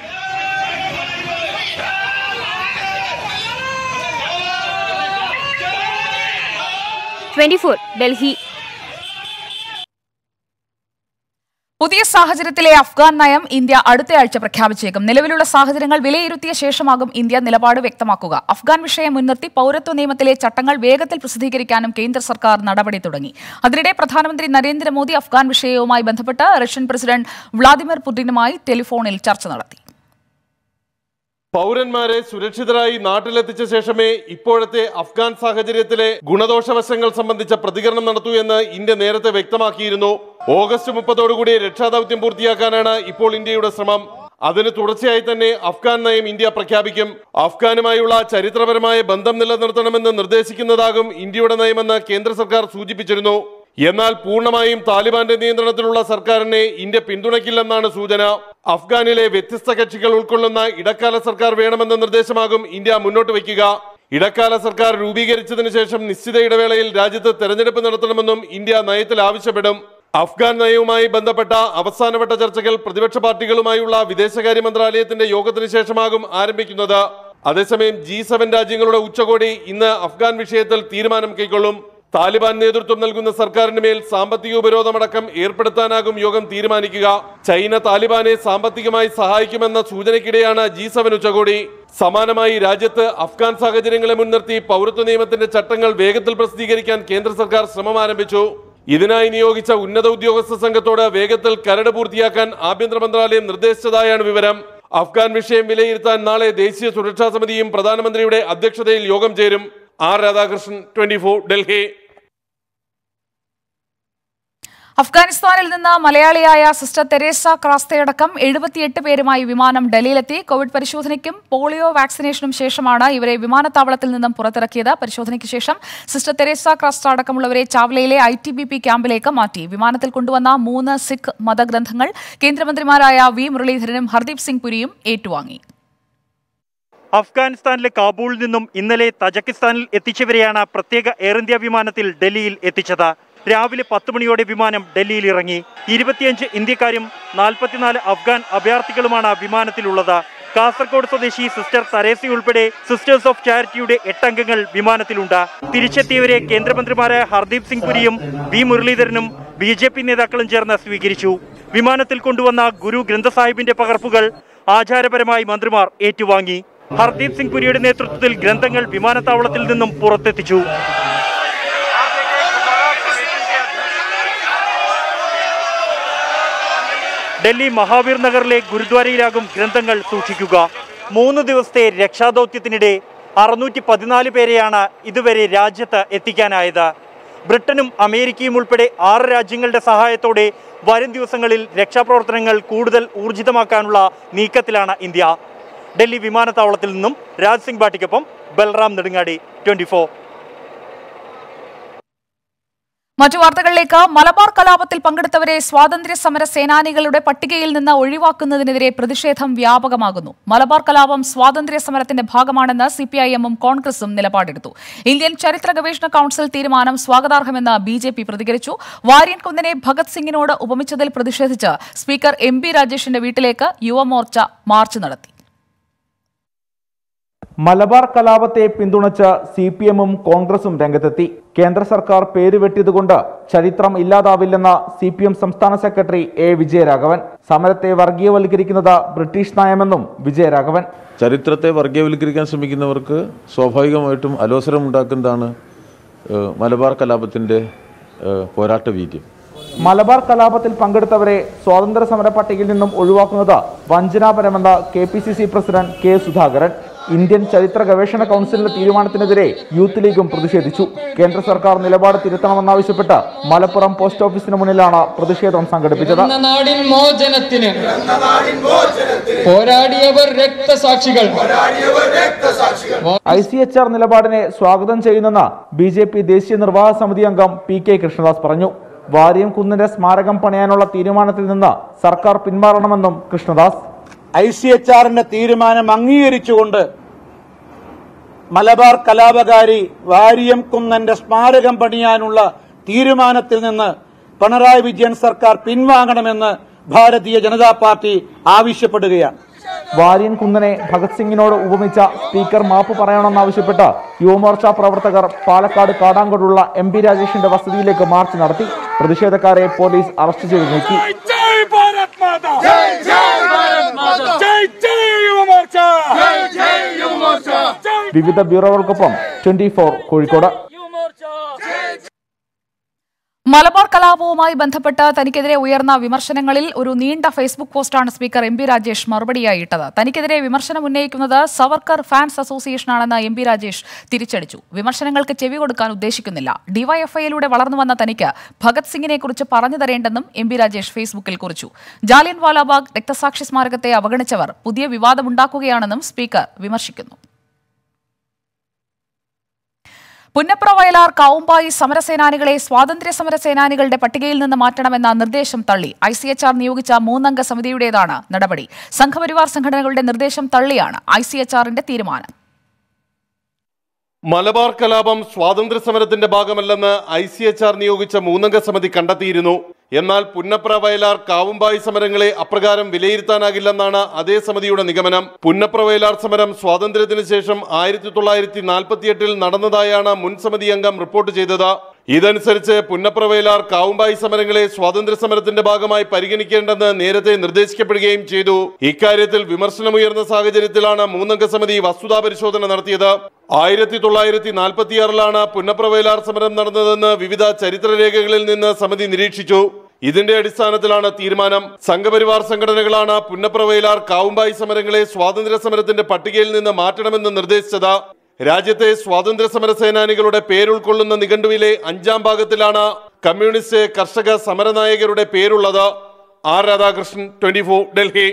ട്വന്റി ഡൽഹി പുതിയ സാഹചര്യത്തിലെ അഫ്ഗാൻ നയം ഇന്ത്യ അടുത്തയാഴ്ച പ്രഖ്യാപിച്ചേക്കും നിലവിലുള്ള സാഹചര്യങ്ങൾ വിലയിരുത്തിയ ശേഷമാകും ഇന്ത്യ നിലപാട് വ്യക്തമാക്കുക അഫ്ഗാൻ വിഷയം മുൻനിർത്തി പൌരത്വ നിയമത്തിലെ ചട്ടങ്ങൾ വേഗത്തിൽ പ്രസിദ്ധീകരിക്കാനും കേന്ദ്ര സർക്കാർ നടപടി തുടങ്ങി അതിനിടെ പ്രധാനമന്ത്രി നരേന്ദ്രമോദി അഫ്ഗാൻ വിഷയവുമായി ബന്ധപ്പെട്ട് റഷ്യൻ പ്രസിഡന്റ് വ്ളാദിമിർ പുടിനുമായി ടെലിഫോണിൽ ചർച്ച നടത്തി പൗരന്മാരെ സുരക്ഷിതരായി നാട്ടിലെത്തിച്ച ശേഷമേ ഇപ്പോഴത്തെ അഫ്ഗാൻ സാഹചര്യത്തിലെ ഗുണദോഷവശങ്ങൾ സംബന്ധിച്ച പ്രതികരണം നടത്തൂ എന്ന് ഇന്ത്യ നേരത്തെ വ്യക്തമാക്കിയിരുന്നു ഓഗസ്റ്റ് മുപ്പതോടുകൂടി രക്ഷാദൌത്യം പൂർത്തിയാക്കാനാണ് ഇപ്പോൾ ഇന്ത്യയുടെ ശ്രമം അതിന് തുടർച്ചയായി തന്നെ അഫ്ഗാൻ നയം ഇന്ത്യ പ്രഖ്യാപിക്കും അഫ്ഗാനുമായുള്ള ചരിത്രപരമായ ബന്ധം നിലനിർത്തണമെന്ന് നിർദ്ദേശിക്കുന്നതാകും ഇന്ത്യയുടെ നയമെന്ന് കേന്ദ്ര സർക്കാർ സൂചിപ്പിച്ചിരുന്നു എന്നാൽ പൂർണ്ണമായും താലിബാന്റെ നിയന്ത്രണത്തിലുള്ള സർക്കാരിനെ ഇന്ത്യ പിന്തുണയ്ക്കില്ലെന്നാണ് സൂചന അഫ്ഗാനിലെ വ്യത്യസ്ത കക്ഷികൾ ഉൾക്കൊള്ളുന്ന ഇടക്കാല സർക്കാർ വേണമെന്ന നിർദ്ദേശമാകും ഇന്ത്യ മുന്നോട്ട് വയ്ക്കുക ഇടക്കാല സർക്കാർ രൂപീകരിച്ചതിന് ശേഷം നിശ്ചിത ഇടവേളയിൽ രാജ്യത്ത് തെരഞ്ഞെടുപ്പ് നടത്തണമെന്നും ഇന്ത്യ നയത്തിൽ ആവശ്യപ്പെടും അഫ്ഗാൻ നയവുമായി ബന്ധപ്പെട്ട അവസാനവട്ട ചർച്ചകൾ പ്രതിപക്ഷ പാർട്ടികളുമായുള്ള വിദേശകാര്യ മന്ത്രാലയത്തിന്റെ യോഗത്തിന് ശേഷമാകും ആരംഭിക്കുന്നത് അതേസമയം ജി സെവൻ രാജ്യങ്ങളുടെ ഉച്ചകോടി ഇന്ന് അഫ്ഗാൻ വിഷയത്തിൽ തീരുമാനം കൈക്കൊള്ളും താലിബാൻ നേതൃത്വം നൽകുന്ന സർക്കാരിന് മേൽ സാമ്പത്തിക ഉപരോധമടക്കം ഏർപ്പെടുത്താനാകും യോഗം തീരുമാനിക്കുക ചൈന താലിബാനെ സാമ്പത്തികമായി സഹായിക്കുമെന്ന സൂചനയ്ക്കിടെയാണ് ജി സെവൻ ഉച്ചകോടി സമാനമായി രാജ്യത്ത് അഫ്ഗാൻ സാഹചര്യങ്ങളെ മുൻനിർത്തി പൗരത്വ നിയമത്തിന്റെ ചട്ടങ്ങൾ വേഗത്തിൽ പ്രസിദ്ധീകരിക്കാൻ കേന്ദ്ര സർക്കാർ ശ്രമം ആരംഭിച്ചു ഇതിനായി നിയോഗിച്ച ഉന്നത ഉദ്യോഗസ്ഥ സംഘത്തോട് വേഗത്തിൽ കരട് പൂർത്തിയാക്കാൻ ആഭ്യന്തര മന്ത്രാലയം നിർദ്ദേശിച്ചതായാണ് വിവരം അഫ്ഗാൻ വിഷയം വിലയിരുത്താൻ നാളെ ദേശീയ സുരക്ഷാ സമിതിയും പ്രധാനമന്ത്രിയുടെ അധ്യക്ഷതയിൽ യോഗം ചേരും ആർ രാധാകൃഷ്ണൻ ട്വന്റി ഡൽഹി അഫ്ഗാനിസ്ഥാനിൽ നിന്ന് മലയാളിയായ സിസ്റ്റർ തെരേസ ക്രാസ്തയടക്കം എഴുപത്തിയെട്ട് പേരുമായി വിമാനം ഡൽഹിയിലെത്തി കോവിഡ് പരിശോധനയ്ക്കും പോളിയോ വാക്സിനേഷനും ശേഷമാണ് ഇവരെ വിമാനത്താവളത്തിൽ നിന്നും പുറത്തിറക്കിയത് പരിശോധനയ്ക്ക് ശേഷം സിസ്റ്റർ തെരേസ ക്രാസ്ത അടക്കമുള്ളവരെ ചാവലയിലെ ഐ ടി ബി പി ക്യാമ്പിലേക്ക് മാറ്റി വിമാനത്തിൽ കൊണ്ടുവന്ന മൂന്ന് സിഖ് മതഗ്രന്ഥങ്ങൾ കേന്ദ്രമന്ത്രിമാരായ വി മുരളീധരനും ഹർദീപ് സിംഗ് പുരിയും ഏറ്റുവാങ്ങി അഫ്ഗാനിസ്ഥാനിലെ കാബൂളിൽ നിന്നും ഇന്നലെ തജക്കിസ്ഥാനിൽ എത്തിച്ചവരെയാണ് പ്രത്യേക എയർ ഇന്ത്യ വിമാനത്തിൽ ഡൽഹിയിൽ എത്തിച്ചത് രാവിലെ പത്ത് മണിയോടെ വിമാനം ഡൽഹിയിൽ ഇറങ്ങി ഇരുപത്തിയഞ്ച് ഇന്ത്യക്കാരും നാൽപ്പത്തിനാല് അഫ്ഗാൻ അഭയാർത്ഥികളുമാണ് വിമാനത്തിലുള്ളത് കാസർഗോഡ് സ്വദേശി സിസ്റ്റർ തരേസി ഉൾപ്പെടെ സിസ്റ്റേഴ്സ് ഓഫ് ചാരിറ്റിയുടെ എട്ടംഗങ്ങൾ വിമാനത്തിലുണ്ട് തിരിച്ചെത്തിയവരെ കേന്ദ്രമന്ത്രിമാരായ ഹർദീപ് സിംഗ് പുരിയും വി മുരളീധരനും ബി ജെ പി നേതാക്കളും ചേർന്ന് സ്വീകരിച്ചു വിമാനത്തിൽ കൊണ്ടുവന്ന ഗുരു ഗ്രന്ഥസാഹിബിന്റെ പകർപ്പുകൾ ആചാരപരമായി മന്ത്രിമാർ ഏറ്റുവാങ്ങി ഹർദീപ് സിംഗ് പുരിയുടെ നേതൃത്വത്തിൽ ഗ്രന്ഥങ്ങൾ വിമാനത്താവളത്തിൽ നിന്നും പുറത്തെത്തിച്ചു ഡൽഹി മഹാവീർ നഗറിലെ ഗുരുദ്വാരയിലാകും ഗ്രന്ഥങ്ങൾ സൂക്ഷിക്കുക മൂന്ന് ദിവസത്തെ രക്ഷാദൗത്യത്തിനിടെ അറുന്നൂറ്റി പതിനാല് പേരെയാണ് ഇതുവരെ രാജ്യത്ത് എത്തിക്കാനായത് ബ്രിട്ടനും അമേരിക്കയും ഉൾപ്പെടെ ആറ് രാജ്യങ്ങളുടെ സഹായത്തോടെ വരും ദിവസങ്ങളിൽ രക്ഷാപ്രവർത്തനങ്ങൾ കൂടുതൽ ഊർജിതമാക്കാനുള്ള നീക്കത്തിലാണ് ഇന്ത്യ ഡൽഹി വിമാനത്താവളത്തിൽ നിന്നും രാജ് സിംഗ് ബാട്ടിക്കൊപ്പം ബൽറാം നെടുങ്ങാടി ട്വന്റി മറ്റു വാർത്തകളിലേക്ക് മലബാർ കലാപത്തിൽ പങ്കെടുത്തവരെ സ്വാതന്ത്ര്യ സമര സേനാനികളുടെ പട്ടികയിൽ നിന്ന് ഒഴിവാക്കുന്നതിനെതിരെ പ്രതിഷേധം വ്യാപകമാകുന്നു മലബാർ കലാപം സ്വാതന്ത്ര്യ സമരത്തിന്റെ ഭാഗമാണെന്ന് സിപിഐഎമ്മും കോൺഗ്രസും നിലപാടെടുത്തു ഇന്ത്യൻ ചരിത്ര ഗവേഷണ കൌൺസിൽ തീരുമാനം സ്വാഗതാർഹമെന്ന് ബി ജെ പി പ്രതികരിച്ചു വാര്യൻ കുന്നിനെ ഭഗത് സിംഗിനോട് ഉപമിച്ചതിൽ പ്രതിഷേധിച്ച് സ്പീക്കർ എം പി രാജേഷിന്റെ വീട്ടിലേക്ക് യുവമോർച്ച മാർച്ച് നടത്തി മലബാർ കലാപത്തെ പിന്തുണച്ച് സി പി എമ്മും കോൺഗ്രസും രംഗത്തെത്തി കേന്ദ്ര സർക്കാർ പേര് വെട്ടിയതുകൊണ്ട് ചരിത്രം ഇല്ലാതാവില്ലെന്ന സി പി എം സംസ്ഥാന സെക്രട്ടറി എ വിജയരാഘവൻ സമരത്തെ വർഗീയവൽക്കരിക്കുന്നത് ബ്രിട്ടീഷ് നയമെന്നും വിജയരാഘവൻ ചരിത്രത്തെ വർഗീയവൽക്കരിക്കാൻ ശ്രമിക്കുന്നവർക്ക് സ്വാഭാവികമായിട്ടും അലോസരം ഉണ്ടാക്കുന്നതാണ് ഏഹ്, മലബാർ കലാപത്തിൻ്റെ ഏഹ്, പോരാട്ട വീര്യം മലബാർ കലാപത്തിൽ പങ്കെടുത്തവരെ സ്വാതന്ത്ര്യ സമര പട്ടികയിൽ നിന്നും ഒഴിവാക്കുന്നത് വഞ്ചനാപരമെന്ന് K P C C president K Sudhakaran Indian ചരിത്ര ഗവേഷണ കൗൺസിലിന്റെ തീരുമാനത്തിനെതിരെ യൂത്ത് ലീഗും പ്രതിഷേധിച്ചു കേന്ദ്ര സർക്കാർ നിലപാട് തിരുത്തണമെന്നാവശ്യപ്പെട്ട് മലപ്പുറം പോസ്റ്റ് ഓഫീസിന് മുന്നിലാണ് പ്രതിഷേധം സംഘടിപ്പിച്ചത് എന്ന നാടിൻ മോചനത്തിന് പോരാടിയവർ രക്തസാക്ഷികൾ ഐ സി എച്ച് ആർ നിലപാടിനെ സ്വാഗതം ചെയ്യുന്നെന്ന് ബി ജെ പി ദേശീയ നിർവാഹക സമിതി അംഗം പി കെ കൃഷ്ണദാസ് പറഞ്ഞു വാര്യം കുന്നിന്റെ സ്മാരകം പണിയാനുള്ള തീരുമാനത്തിൽ നിന്ന് സർക്കാർ പിന്മാറണമെന്നും കൃഷ്ണദാസ് ഐ സി എച്ച് ആറിന്റെ തീരുമാനം അംഗീകരിച്ചുകൊണ്ട് മലബാർ കലാപകാരി വാരിയം കുന്നന്റെ സ്മാരകം പണിയാനുള്ള തീരുമാനത്തിൽ നിന്ന് പിണറായി വിജയൻ സർക്കാർ പിൻവാങ്ങണമെന്ന് ഭാരതീയ ജനതാ പാർട്ടി ആവശ്യപ്പെടുകയാണ് വാര്യൻ കുന്നനെ ഭഗത് സിംഗിനോട് ഉപമിച്ച സ്പീക്കർ മാപ്പ് പറയണമെന്നാവശ്യപ്പെട്ട് യുവമോർച്ച പ്രവർത്തകർ പാലക്കാട് കാടാങ്കോടുള്ള എം പി രാജേഷിന്റെ വസതിയിലേക്ക് മാർച്ച് നടത്തി പ്രതിഷേധക്കാരെ പോലീസ് അറസ്റ്റ് ചെയ്ത് നീക്കി വിവിധ ബ്യൂറോകൾക്കൊപ്പം ട്വന്റി ഫോർ കോഴിക്കോട് മലബാർ കലാപവുമായി ബന്ധപ്പെട്ട് തനിക്കെതിരെ ഉയർന്ന വിമർശനങ്ങളിൽ ഒരു നീണ്ട ഫേസ്ബുക്ക് പോസ്റ്റാണ് സ്പീക്കർ എം പി രാജേഷ് മറുപടിയായി ഇട്ടത് തനിക്കെതിരെ വിമർശനം ഉന്നയിക്കുന്നത് സവർക്കർ ഫാൻസ് അസോസിയേഷനാണെന്ന് എം പി രാജേഷ് തിരിച്ചടിച്ചു വിമർശനങ്ങൾക്ക് ചെവി കൊടുക്കാൻ ഉദ്ദേശിക്കുന്നില്ല ഡിവൈഎഫ്ഐയിലൂടെ വളർന്നു വന്ന തനിക്ക് ഭഗത് സിംഗിനെ കുറിച്ച് പറഞ്ഞു തരേണ്ടെന്നും എം പി രാജേഷ് ഫേസ്ബുക്കിൽ കുറിച്ചു ജാലിയൻ വാലാബാഗ് രക്തസാക്ഷി സ്മാരകത്തെ അവഗണിച്ചവർ പുതിയ വിവാദമുണ്ടാക്കുകയാണെന്നും സ്പീക്കർ വിമർശിക്കുന്നു പുന്നപ്ര വയലാർ കാവുമ്പായി സമരസേനാനികളെ സ്വാതന്ത്ര്യ സമര സേനാനികളുടെ പട്ടികയിൽ നിന്ന് മാറ്റണമെന്ന നിർദ്ദേശം തള്ളി ഐ സി എച്ച് ആർ നിയോഗിച്ച മൂന്നംഗ സമിതിയുടേതാണ് നടപടി സംഘപരിവാർ സംഘടനകളുടെ നിർദ്ദേശം തള്ളിയാണ് ഐ സി എച്ച് ആറിന്റെ തീരുമാനം മലബാർ കലാപം സ്വാതന്ത്ര്യ സമരത്തിന്റെ ഭാഗമല്ലെന്ന് ഐ സി എച്ച് ആർ നിയോഗിച്ച മൂന്നംഗ സമിതി കണ്ടെത്തിയിരുന്നു എന്നാൽ പുന്നപ്ര വയലാർ കാവുമ്പായി സമരങ്ങളെ അപ്രകാരം വിലയിരുത്താനാകില്ലെന്നാണ് അതേ സമിതിയുടെ നിഗമനം പുന്നപ്ര വയലാർ സമരം സ്വാതന്ത്ര്യത്തിന് ശേഷം ആയിരത്തി തൊള്ളായിരത്തി നാൽപ്പത്തിയെട്ടിൽ നടന്നതായാണ് മുൻ സമിതി അംഗം റിപ്പോർട്ട് ചെയ്തത് ഇതനുസരിച്ച് പുന്നപ്രവയലാർ കാവുമ്പായി സമരങ്ങളെ സ്വാതന്ത്ര്യ സമരത്തിന്റെ ഭാഗമായി പരിഗണിക്കേണ്ടെന്ന് നേരത്തെ നിർദ്ദേശിക്കപ്പെടുകയും ചെയ്തു ഇക്കാര്യത്തിൽ വിമർശനമുയർന്ന സാഹചര്യത്തിലാണ് മൂന്നംഗ സമിതി വസ്തുതാ പരിശോധന നടത്തിയത് ആയിരത്തി തൊള്ളായിരത്തി നാൽപ്പത്തിയാറിലാണ് പുന്നപ്രവയലാർ സമരം നടന്നതെന്ന് വിവിധ ചരിത്രരേഖകളിൽ നിന്ന് സമിതി നിരീക്ഷിച്ചു ഇതിന്റെ അടിസ്ഥാനത്തിലാണ് തീരുമാനം സംഘപരിവാർ സംഘടനകളാണ് പുന്നപ്രവയലാർ കാവുമ്പായി സമരങ്ങളെ സ്വാതന്ത്ര്യ സമരത്തിന്റെ പട്ടികയിൽ നിന്ന് മാറ്റണമെന്ന് നിർദ്ദേശിച്ചത് രാജ്യത്തെ സ്വാതന്ത്ര്യ സമര സേനാനികളുടെ പേരുൾക്കൊള്ളുന്ന നിഘണ്ടുവിലെ അഞ്ചാം ഭാഗത്തിലാണ് കമ്മ്യൂണിസ്റ്റ് കർഷക സമരനായകരുടെ പേരുള്ളത് R Radhakrishnan twenty Delhi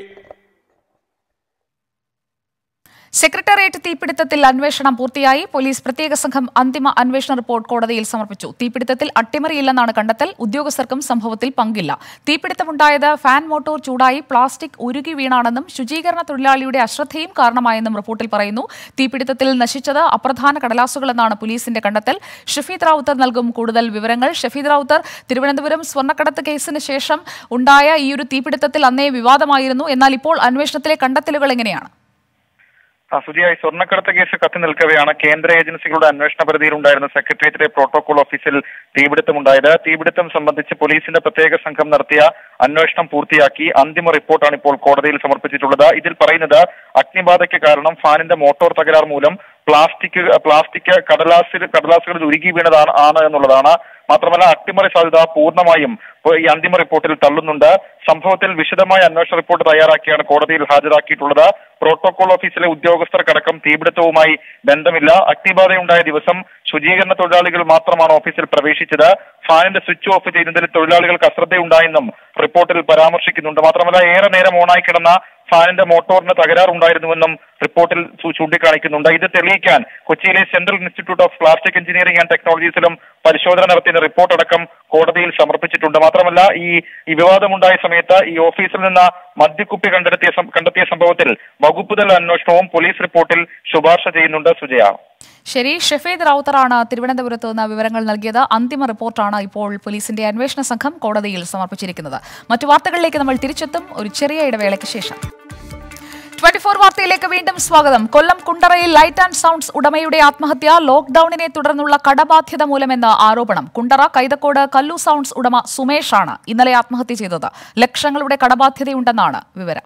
secretariat തീപിടുത്തത്തിൽ അന്വേഷണം പൂർത്തിയായി പോലീസ് പ്രത്യേക സംഘം അന്തിമ അന്വേഷണ റിപ്പോർട്ട് കോടതിയിൽ സമർപ്പിച്ചു തീപിടുത്തത്തിൽ അട്ടിമറിയില്ലെന്നാണ് കണ്ടെത്തൽ ഉദ്യോഗസ്ഥർക്കും സംഭവത്തിൽ പങ്കില്ല തീപിടുത്തമുണ്ടായത് ഫാൻ മോട്ടോർ ചൂടായി പ്ലാസ്റ്റിക് ഉരുകി വീണാണെന്നും ശുചീകരണ തൊഴിലാളിയുടെ അശ്രദ്ധയും കാരണമായെന്നും റിപ്പോർട്ടിൽ പറയുന്നു തീപിടുത്തത്തിൽ നശിച്ചത് അപ്രധാന കടലാസുകളെന്നാണ് പോലീസിന്റെ കണ്ടെത്തൽ ഷഫീദ് റാവുത്തർ നൽകും കൂടുതൽ വിവരങ്ങൾ ഷഫീദ് റാവുത്തർ തിരുവനന്തപുരം സ്വർണ്ണക്കടത്ത് കേസിന് ശേഷം ഉണ്ടായ ഈ ഒരു തീപിടുത്തത്തിൽ അന്നേ വിവാദമായിരുന്നു എന്നാൽ ഇപ്പോൾ അന്വേഷണത്തിലെ കണ്ടെത്തലുകൾ എങ്ങനെയാണ് ആ, സുജിയായി സ്വർണ്ണക്കടത്ത് കേസ് കത്തി നിൽക്കവെയാണ് കേന്ദ്ര ഏജൻസികളുടെ അന്വേഷണ പരിധിയിൽ ഉണ്ടായിരുന്ന സെക്രട്ടേറിയറ്റിലെ പ്രോട്ടോകോൾ ഓഫീസിൽ തീപിടുത്തമുണ്ടായത് തീപിടുത്തം സംബന്ധിച്ച് പോലീസിന്റെ പ്രത്യേക സംഘം നടത്തിയ അന്വേഷണം പൂർത്തിയാക്കി അന്തിമ റിപ്പോർട്ടാണ് ഇപ്പോൾ കോടതിയിൽ സമർപ്പിച്ചിട്ടുള്ളത് ഇതിൽ പറയുന്നത് അഗ്നിബാധയ്ക്ക് കാരണം ഫാനിന്റെ മോട്ടോർ തകരാർ മൂലം പ്ലാസ്റ്റിക് പ്ലാസ്റ്റിക് കടലാസിൽ കടലാസുകളിൽ ഉരുകി വീണതാണ് ആണ് എന്നുള്ളതാണ് മാത്രമല്ല അട്ടിമറി സാധ്യത പൂർണ്ണമായും ഇപ്പോൾ ഈ അന്തിമ റിപ്പോർട്ടിൽ തള്ളുന്നുണ്ട് സംഭവത്തിൽ വിശദമായ അന്വേഷണ റിപ്പോർട്ട് തയ്യാറാക്കിയാണ് കോടതിയിൽ ഹാജരാക്കിയിട്ടുള്ളത് പ്രോട്ടോകോൾ ഓഫീസിലെ ഉദ്യോഗസ്ഥർക്കടക്കം തീപിടുത്തവുമായി ബന്ധമില്ല അഗ്നിബാധയുണ്ടായ ദിവസം ശുചീകരണ തൊഴിലാളികൾ മാത്രമാണ് ഓഫീസിൽ പ്രവേശിച്ചത് ഫാനിന്റെ സ്വിച്ച് ഓഫ് ചെയ്യുന്നതിൽ തൊഴിലാളികൾക്ക് അശ്രദ്ധയുണ്ടായെന്നും റിപ്പോർട്ടിൽ പരാമർശിക്കുന്നുണ്ട് മാത്രമല്ല ഏറെ നേരം ഓണായി കിടന്ന ഫാനിന്റെ മോട്ടോറിന് തകരാറുണ്ടായിരുന്നുവെന്നും റിപ്പോർട്ടിൽ ചൂ- ചൂണ്ടിക്കാണിക്കുന്നുണ്ട് ഇത് തെളിയിക്കാൻ കൊച്ചിയിലെ central institute of plastic engineering and ടെക്നോളജീസിലും പരിശോധന നടത്തിയ റിപ്പോർട്ട് അടക്കം കോടതിയിൽ സമർപ്പിച്ചിട്ടുണ്ട് മാത്രമല്ല ഈ ഈ വിവാദമുണ്ടായ സമയത്ത് ഈ ഓഫീസിൽ നിന്ന് മദ്യക്കുപ്പി കണ്ടെത്തിയ സം- കണ്ടെത്തിയ സംഭവത്തിൽ വകുപ്പ് തല അന്വേഷണവും പോലീസ് റിപ്പോർട്ടിൽ ശുപാർശ ചെയ്യുന്നുണ്ട് സുജയ ശരി ഷഫീദ് റാവുത്തറാണ് തിരുവനന്തപുരത്ത് നിന്ന് വിവരങ്ങൾ നൽകിയത് അന്തിമ റിപ്പോർട്ടാണ് ഇപ്പോൾ പോലീസിന്റെ അന്വേഷണ സംഘം കോടതിയിൽ സമർപ്പിച്ചിരിക്കുന്നത് മറ്റു വാർത്തകളിലേക്ക് നമ്മൾ തിരിച്ചെത്തും ഒരു ചെറിയ ഇടവേളയ്ക്ക് ശേഷം ട്വന്റി ഫോർ വാർത്തയിലേക്ക് വീണ്ടും സ്വാഗതം കൊല്ലം കുണ്ടറയിൽ ലൈറ്റ് ആൻഡ് സൗണ്ട്സ് ഉടമയുടെ ആത്മഹത്യ ലോക്ഡൌണിനെ തുടർന്നുള്ള കടബാധ്യത മൂലമെന്ന് ആരോപണം കുണ്ടറ കൈതക്കോട് കല്ലു സൗണ്ട്സ് ഉടമ സുമേഷാണ് ഇന്നലെ ആത്മഹത്യ ചെയ്തത് ലക്ഷങ്ങളുടെ കടബാധ്യതയുണ്ടെന്നാണ് വിവരം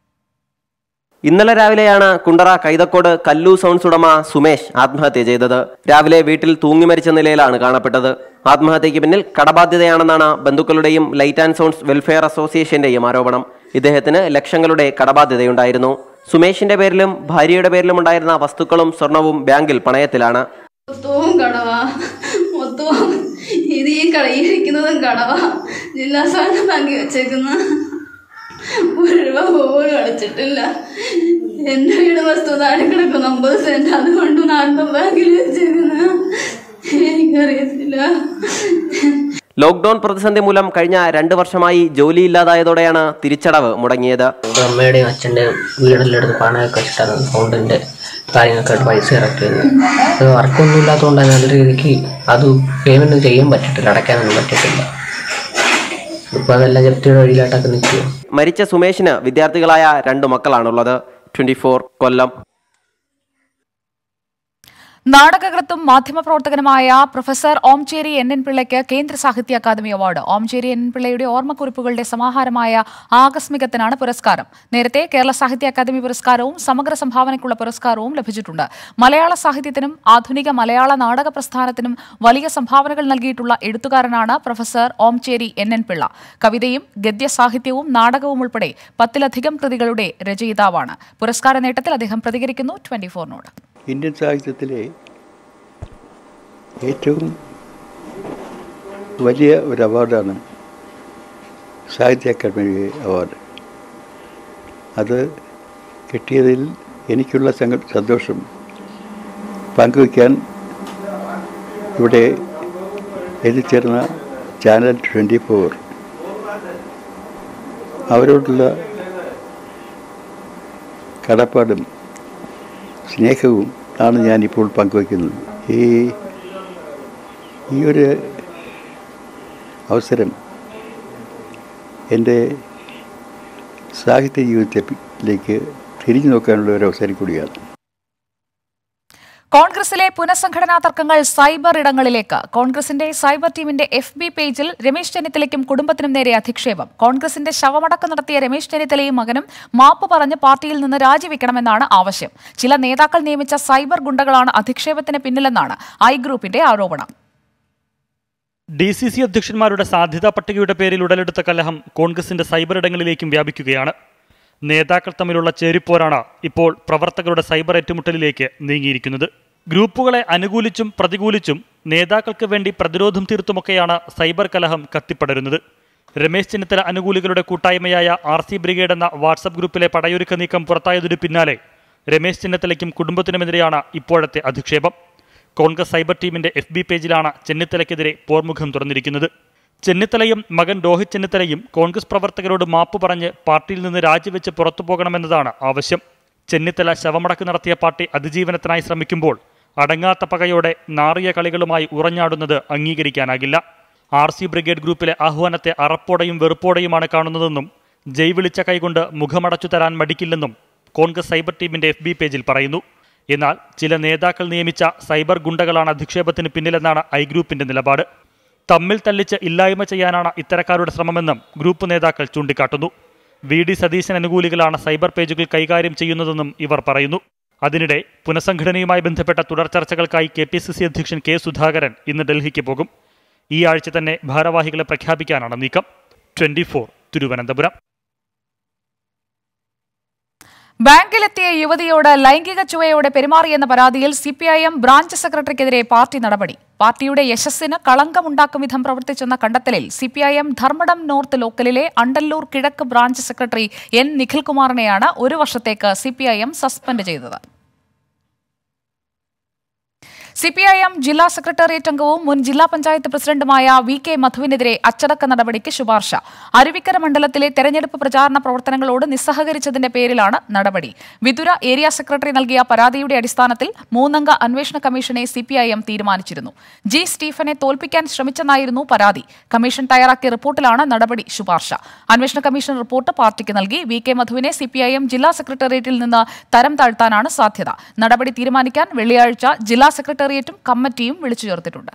ഇന്നലെ രാവിലെയാണ് കുണ്ടറ കൈതക്കോട് കല്ലു സൗണ്ട്സ് ഉടമ സുമേഷ് ആത്മഹത്യ ചെയ്തത് രാവിലെ വീട്ടിൽ തൂങ്ങിമരിച്ച നിലയിലാണ് കാണപ്പെട്ടത് ആത്മഹത്യയ്ക്ക് പിന്നിൽ കടബാധ്യതയാണെന്നാണ് ബന്ധുക്കളുടെയും ലൈറ്റ് ആൻഡ് സൗണ്ട്സ് വെൽഫെയർ അസോസിയേഷന്റെയും ആരോപണം ഇദ്ദേഹത്തിന് ലക്ഷങ്ങളുടെ കടബാധ്യതയുണ്ടായിരുന്നു സുമേഷിന്റെ പേരിലും ഭാര്യയുടെ പേരിലും ഉണ്ടായിരുന്ന വസ്തുക്കളും സ്വർണവും ബാങ്കിൽ പണയത്തിലാണ് മൊത്തവും കടവാ മൊത്തവും ഇത് ഈ കടയിരിക്കുന്നതും കടവാ ജില്ലാ സഹകരണ ബാങ്കിൽ വെച്ചേക്കുന്ന ഒരു രൂപ പോലും അടച്ചിട്ടില്ല എൻ്റെ വീട് വസ്തു താഴെ കിടക്കുന്ന ഒമ്പത് സെന്റ് അതുകൊണ്ട് നാൽപ്പത് ബാങ്കിൽ വെച്ചേക്കുന്ന എനിക്കറിയത്തില്ല ലോക്ക്ഡൌൺ പ്രതിസന്ധി മൂലം കഴിഞ്ഞ രണ്ട് വർഷമായി ജോലിയില്ലാതായതോടെയാണ് തിരിച്ചടവ് മുടങ്ങിയത് അമ്മയുടെയും അച്ഛൻ്റെയും വീടെല്ലാം എടുത്ത് പണമൊക്കെ വെച്ചിട്ടാണ് ഫോണിൻ്റെ കാര്യങ്ങൾക്കായിട്ട് പൈസ ഇറക്കിയത് അത് വർക്കൊന്നും ഇല്ലാത്തതുകൊണ്ട് നല്ല രീതിക്ക് അത് പേയ്മെൻറ്റ് ചെയ്യാൻ പറ്റിയിട്ടില്ല അടയ്ക്കാനൊന്നും പറ്റിയിട്ടില്ല ഇപ്പോൾ അതെല്ലാം ജപ്തിയുടെ വഴിയിലായിട്ടൊക്കെ നിൽക്കുക മരിച്ച സുമേഷിന് വിദ്യാർത്ഥികളായ രണ്ട് മക്കളാണുള്ളത് ട്വന്റി കൊല്ലം നാടകകൃത്തും മാധ്യമപ്രവർത്തകനുമായ പ്രൊഫസർ ഓംചേരി എൻ എൻ പിള്ളയ്ക്ക് കേന്ദ്ര സാഹിത്യ academy award Omchery N N പിള്ളയുടെ ഓർമ്മക്കുറിപ്പുകളുടെ സമാഹാരമായ ആകസ്മികത്തിനാണ് പുരസ്കാരം നേരത്തെ കേരള സാഹിത്യ അക്കാദമി പുരസ്കാരവും സമഗ്ര സംഭാവനയ്ക്കുള്ള പുരസ്കാരവും ലഭിച്ചിട്ടുണ്ട് മലയാള സാഹിത്യത്തിനും ആധുനിക മലയാള നാടക പ്രസ്ഥാനത്തിനും വലിയ സംഭാവനകൾ നൽകിയിട്ടുള്ള എഴുത്തുകാരനാണ് professor Omchery N N Pillai കവിതയും ഗദ്യസാഹിത്യവും നാടകവും ഉൾപ്പെടെ പത്തിലധികം കൃതികളുടെ രചയിതാവാണ് പുരസ്കാര നേട്ടത്തിൽ അദ്ദേഹം പ്രതികരിക്കുന്നു ട്വന്റി ഫോറിനോട് ഇന്ത്യൻ സാഹിത്യത്തിലെ ഏറ്റവും വലിയ ഒരു അവാർഡാണ് സാഹിത്യ അക്കാദമി അവാർഡ് അത് കിട്ടിയതിൽ എനിക്കുള്ള സങ്ക സന്തോഷം പങ്കുവയ്ക്കാൻ ഇവിടെ എത്തിച്ചേർന്ന ചാനൽ ട്വൻറ്റി ഫോർ അവരോടുള്ള കടപ്പാടും സ്നേഹവും ആണ് ഞാനിപ്പോൾ പങ്കുവയ്ക്കുന്നത് ഈ ഈ ഒരു അവസരം എൻ്റെ സാഹിത്യ ജീവിതത്തിലേക്ക് തിരിഞ്ഞു നോക്കാനുള്ള ഒരു അവസരം കൂടിയാണ് കോൺഗ്രസിലെ പുനഃസംഘടനാ തർക്കങ്ങൾ സൈബർ ഇടങ്ങളിലേക്ക് കോൺഗ്രസിന്റെ സൈബർ ടീമിന്റെ എഫ് ബി പേജിൽ രമേശ് ചെന്നിത്തലയ്ക്കും കുടുംബത്തിനും നേരെ അധിക്ഷേപം കോൺഗ്രസിന്റെ ശവമടക്കം നടത്തിയ രമേശ് ചെന്നിത്തലയും മകനും മാപ്പ് പറഞ്ഞ് പാർട്ടിയിൽ നിന്ന് രാജിവെക്കണമെന്നാണ് ആവശ്യം ചില നേതാക്കൾ നിയമിച്ച സൈബർ ഗുണ്ടകളാണ് അധിക്ഷേപത്തിന് പിന്നിലെന്നാണ് ഐ ഗ്രൂപ്പിന്റെ ആരോപണം ഡി സി സി അധ്യക്ഷന്മാരുടെ സാധ്യതാ പട്ടികയുടെ പേരിൽ ഉടലെടുത്ത കലഹം കോൺഗ്രസിന്റെ സൈബർ ഇടങ്ങളിലേക്കും വ്യാപിക്കുകയാണ് നേതാക്കൾ തമ്മിലുള്ള ചേരിപ്പോരാണ് ഇപ്പോൾ പ്രവർത്തകരുടെ സൈബർ ഏറ്റുമുട്ടലിലേക്ക് നീങ്ങിയിരിക്കുന്നത് ഗ്രൂപ്പുകളെ അനുകൂലിച്ചും പ്രതികൂലിച്ചും നേതാക്കൾക്ക് വേണ്ടി പ്രതിരോധം തീർത്തുമൊക്കെയാണ് സൈബർ കലഹം കത്തിപ്പടരുന്നത് രമേശ് ചെന്നിത്തല അനുകൂലികളുടെ കൂട്ടായ്മയായ ആർ സി ബ്രിഗേഡ് എന്ന വാട്സപ്പ് ഗ്രൂപ്പിലെ പടയൊരുക്ക നീക്കം പുറത്തായതിനു പിന്നാലെ രമേശ് ചെന്നിത്തലയ്ക്കും കുടുംബത്തിനുമെതിരെയാണ് ഇപ്പോഴത്തെ അധിക്ഷേപം കോൺഗ്രസ് സൈബർ ടീമിന്റെ എഫ് ബി പേജിലാണ് ചെന്നിത്തലയ്ക്കെതിരെ പോർമുഖം തുറന്നിരിക്കുന്നത് ചെന്നിത്തലയും മകൻ രോഹിത് ചെന്നിത്തലയും കോൺഗ്രസ് പ്രവർത്തകരോട് മാപ്പ് പറഞ്ഞ് പാർട്ടിയിൽ നിന്ന് രാജിവെച്ച് പുറത്തു പോകണമെന്നതാണ് ആവശ്യം ചെന്നിത്തല ശവമടക്ക് നടത്തിയ പാർട്ടി അതിജീവനത്തിനായി ശ്രമിക്കുമ്പോൾ അടങ്ങാത്ത പകയോടെ നാറിയ കളികളുമായി ഉറഞ്ഞാടുന്നത് അംഗീകരിക്കാനാകില്ല ആർ സി ബ്രിഗേഡ് ഗ്രൂപ്പിലെ ആഹ്വാനത്തെ അറപ്പോടെയും വെറുപ്പോടെയുമാണ് കാണുന്നതെന്നും ജയ് വിളിച്ച കൈകൊണ്ട് മുഖമടച്ചു തരാൻ മടിക്കില്ലെന്നും കോൺഗ്രസ് സൈബർ ടീമിന്റെ എഫ് ബി പേജിൽ പറയുന്നു എന്നാൽ ചില നേതാക്കൾ നിയമിച്ച സൈബർ ഗുണ്ടകളാണ് അധിക്ഷേപത്തിന് പിന്നിലെന്നാണ് ഐ ഗ്രൂപ്പിന്റെ നിലപാട് തമ്മിൽ തല്ലിച്ച് ഇല്ലായ്മ ചെയ്യാനാണ് ഇത്തരക്കാരുടെ ശ്രമമെന്നും ഗ്രൂപ്പ് നേതാക്കൾ ചൂണ്ടിക്കാട്ടുന്നു വി ഡി സതീശൻ അനുകൂലികളാണ് സൈബർ പേജുകൾ കൈകാര്യം ചെയ്യുന്നതെന്നും ഇവർ പറയുന്നു അതിനിടെ പുനഃസംഘടനയുമായി ബന്ധപ്പെട്ട തുടർ ചർച്ചകൾക്കായി കെ പി സി സി അധ്യക്ഷൻ കെ സുധാകരൻ ഇന്ന് ഡൽഹിക്ക് പോകും ഈ ആഴ്ച തന്നെ ഭാരവാഹികളെ പ്രഖ്യാപിക്കാനാണ് നീക്കം ട്വന്റി തിരുവനന്തപുരം ബാങ്കിലെത്തിയ യുവതിയോട് ലൈംഗിക ചുവയോടെ പെരുമാറിയെന്ന പരാതിയിൽ സിപിഐഎം ബ്രാഞ്ച് സെക്രട്ടറിക്കെതിരെ പാർട്ടി നടപടി പാർട്ടിയുടെ യശസ്സിന് കളങ്കമുണ്ടാക്കും വിധം പ്രവർത്തിച്ചെന്ന കണ്ടെത്തലിൽ സിപിഐഎം ധർമ്മടം നോർത്ത് ലോക്കലിലെ അണ്ടല്ലൂർ കിഴക്ക് ബ്രാഞ്ച് സെക്രട്ടറി എൻ നിഖിൽകുമാറിനെയാണ് ഒരു വർഷത്തേക്ക് സിപിഐഎം സസ്പെൻഡ് ചെയ്തത് സിപിഐഎം ജില്ലാ സെക്രട്ടേറിയറ്റ് അംഗവും മുൻ ജില്ലാ പഞ്ചായത്ത് പ്രസിഡന്റുമായ വി കെ മധുവിനെതിരെ അച്ചടക്ക നടപടിക്ക് ശുപാർശ അരുവിക്കര മണ്ഡലത്തിലെ തെരഞ്ഞെടുപ്പ് പ്രചാരണ പ്രവർത്തനങ്ങളോട് നിസ്സഹകരിച്ചതിന്റെ പേരിലാണ് നടപടി വിതുര ഏരിയ സെക്രട്ടറി നൽകിയ പരാതിയുടെ അടിസ്ഥാനത്തിൽ മൂന്നംഗ അന്വേഷണ കമ്മീഷനെ സിപിഐഎം തീരുമാനിച്ചിരുന്നു ജി സ്റ്റീഫനെ തോൽപ്പിക്കാൻ ശ്രമിച്ചെന്നായിരുന്നു പരാതി കമ്മീഷൻ തയ്യാറാക്കിയ റിപ്പോർട്ടിലാണ് നടപടി ശുപാർശ അന്വേഷണ കമ്മീഷൻ റിപ്പോർട്ട് പാർട്ടിക്ക് നൽകി വി കെ മധുവിനെ സിപിഐഎം ജില്ലാ സെക്രട്ടേറിയറ്റിൽ നിന്ന് തരം താഴ്ത്താനാണ് സാധ്യത നടപടി തീരുമാനിക്കാൻ വെള്ളിയാഴ്ച ജില്ലാ സെക്രട്ടേറിയറ്റും കമ്മിറ്റിയും വിളിച്ചു ചേർത്തിട്ടുണ്ട്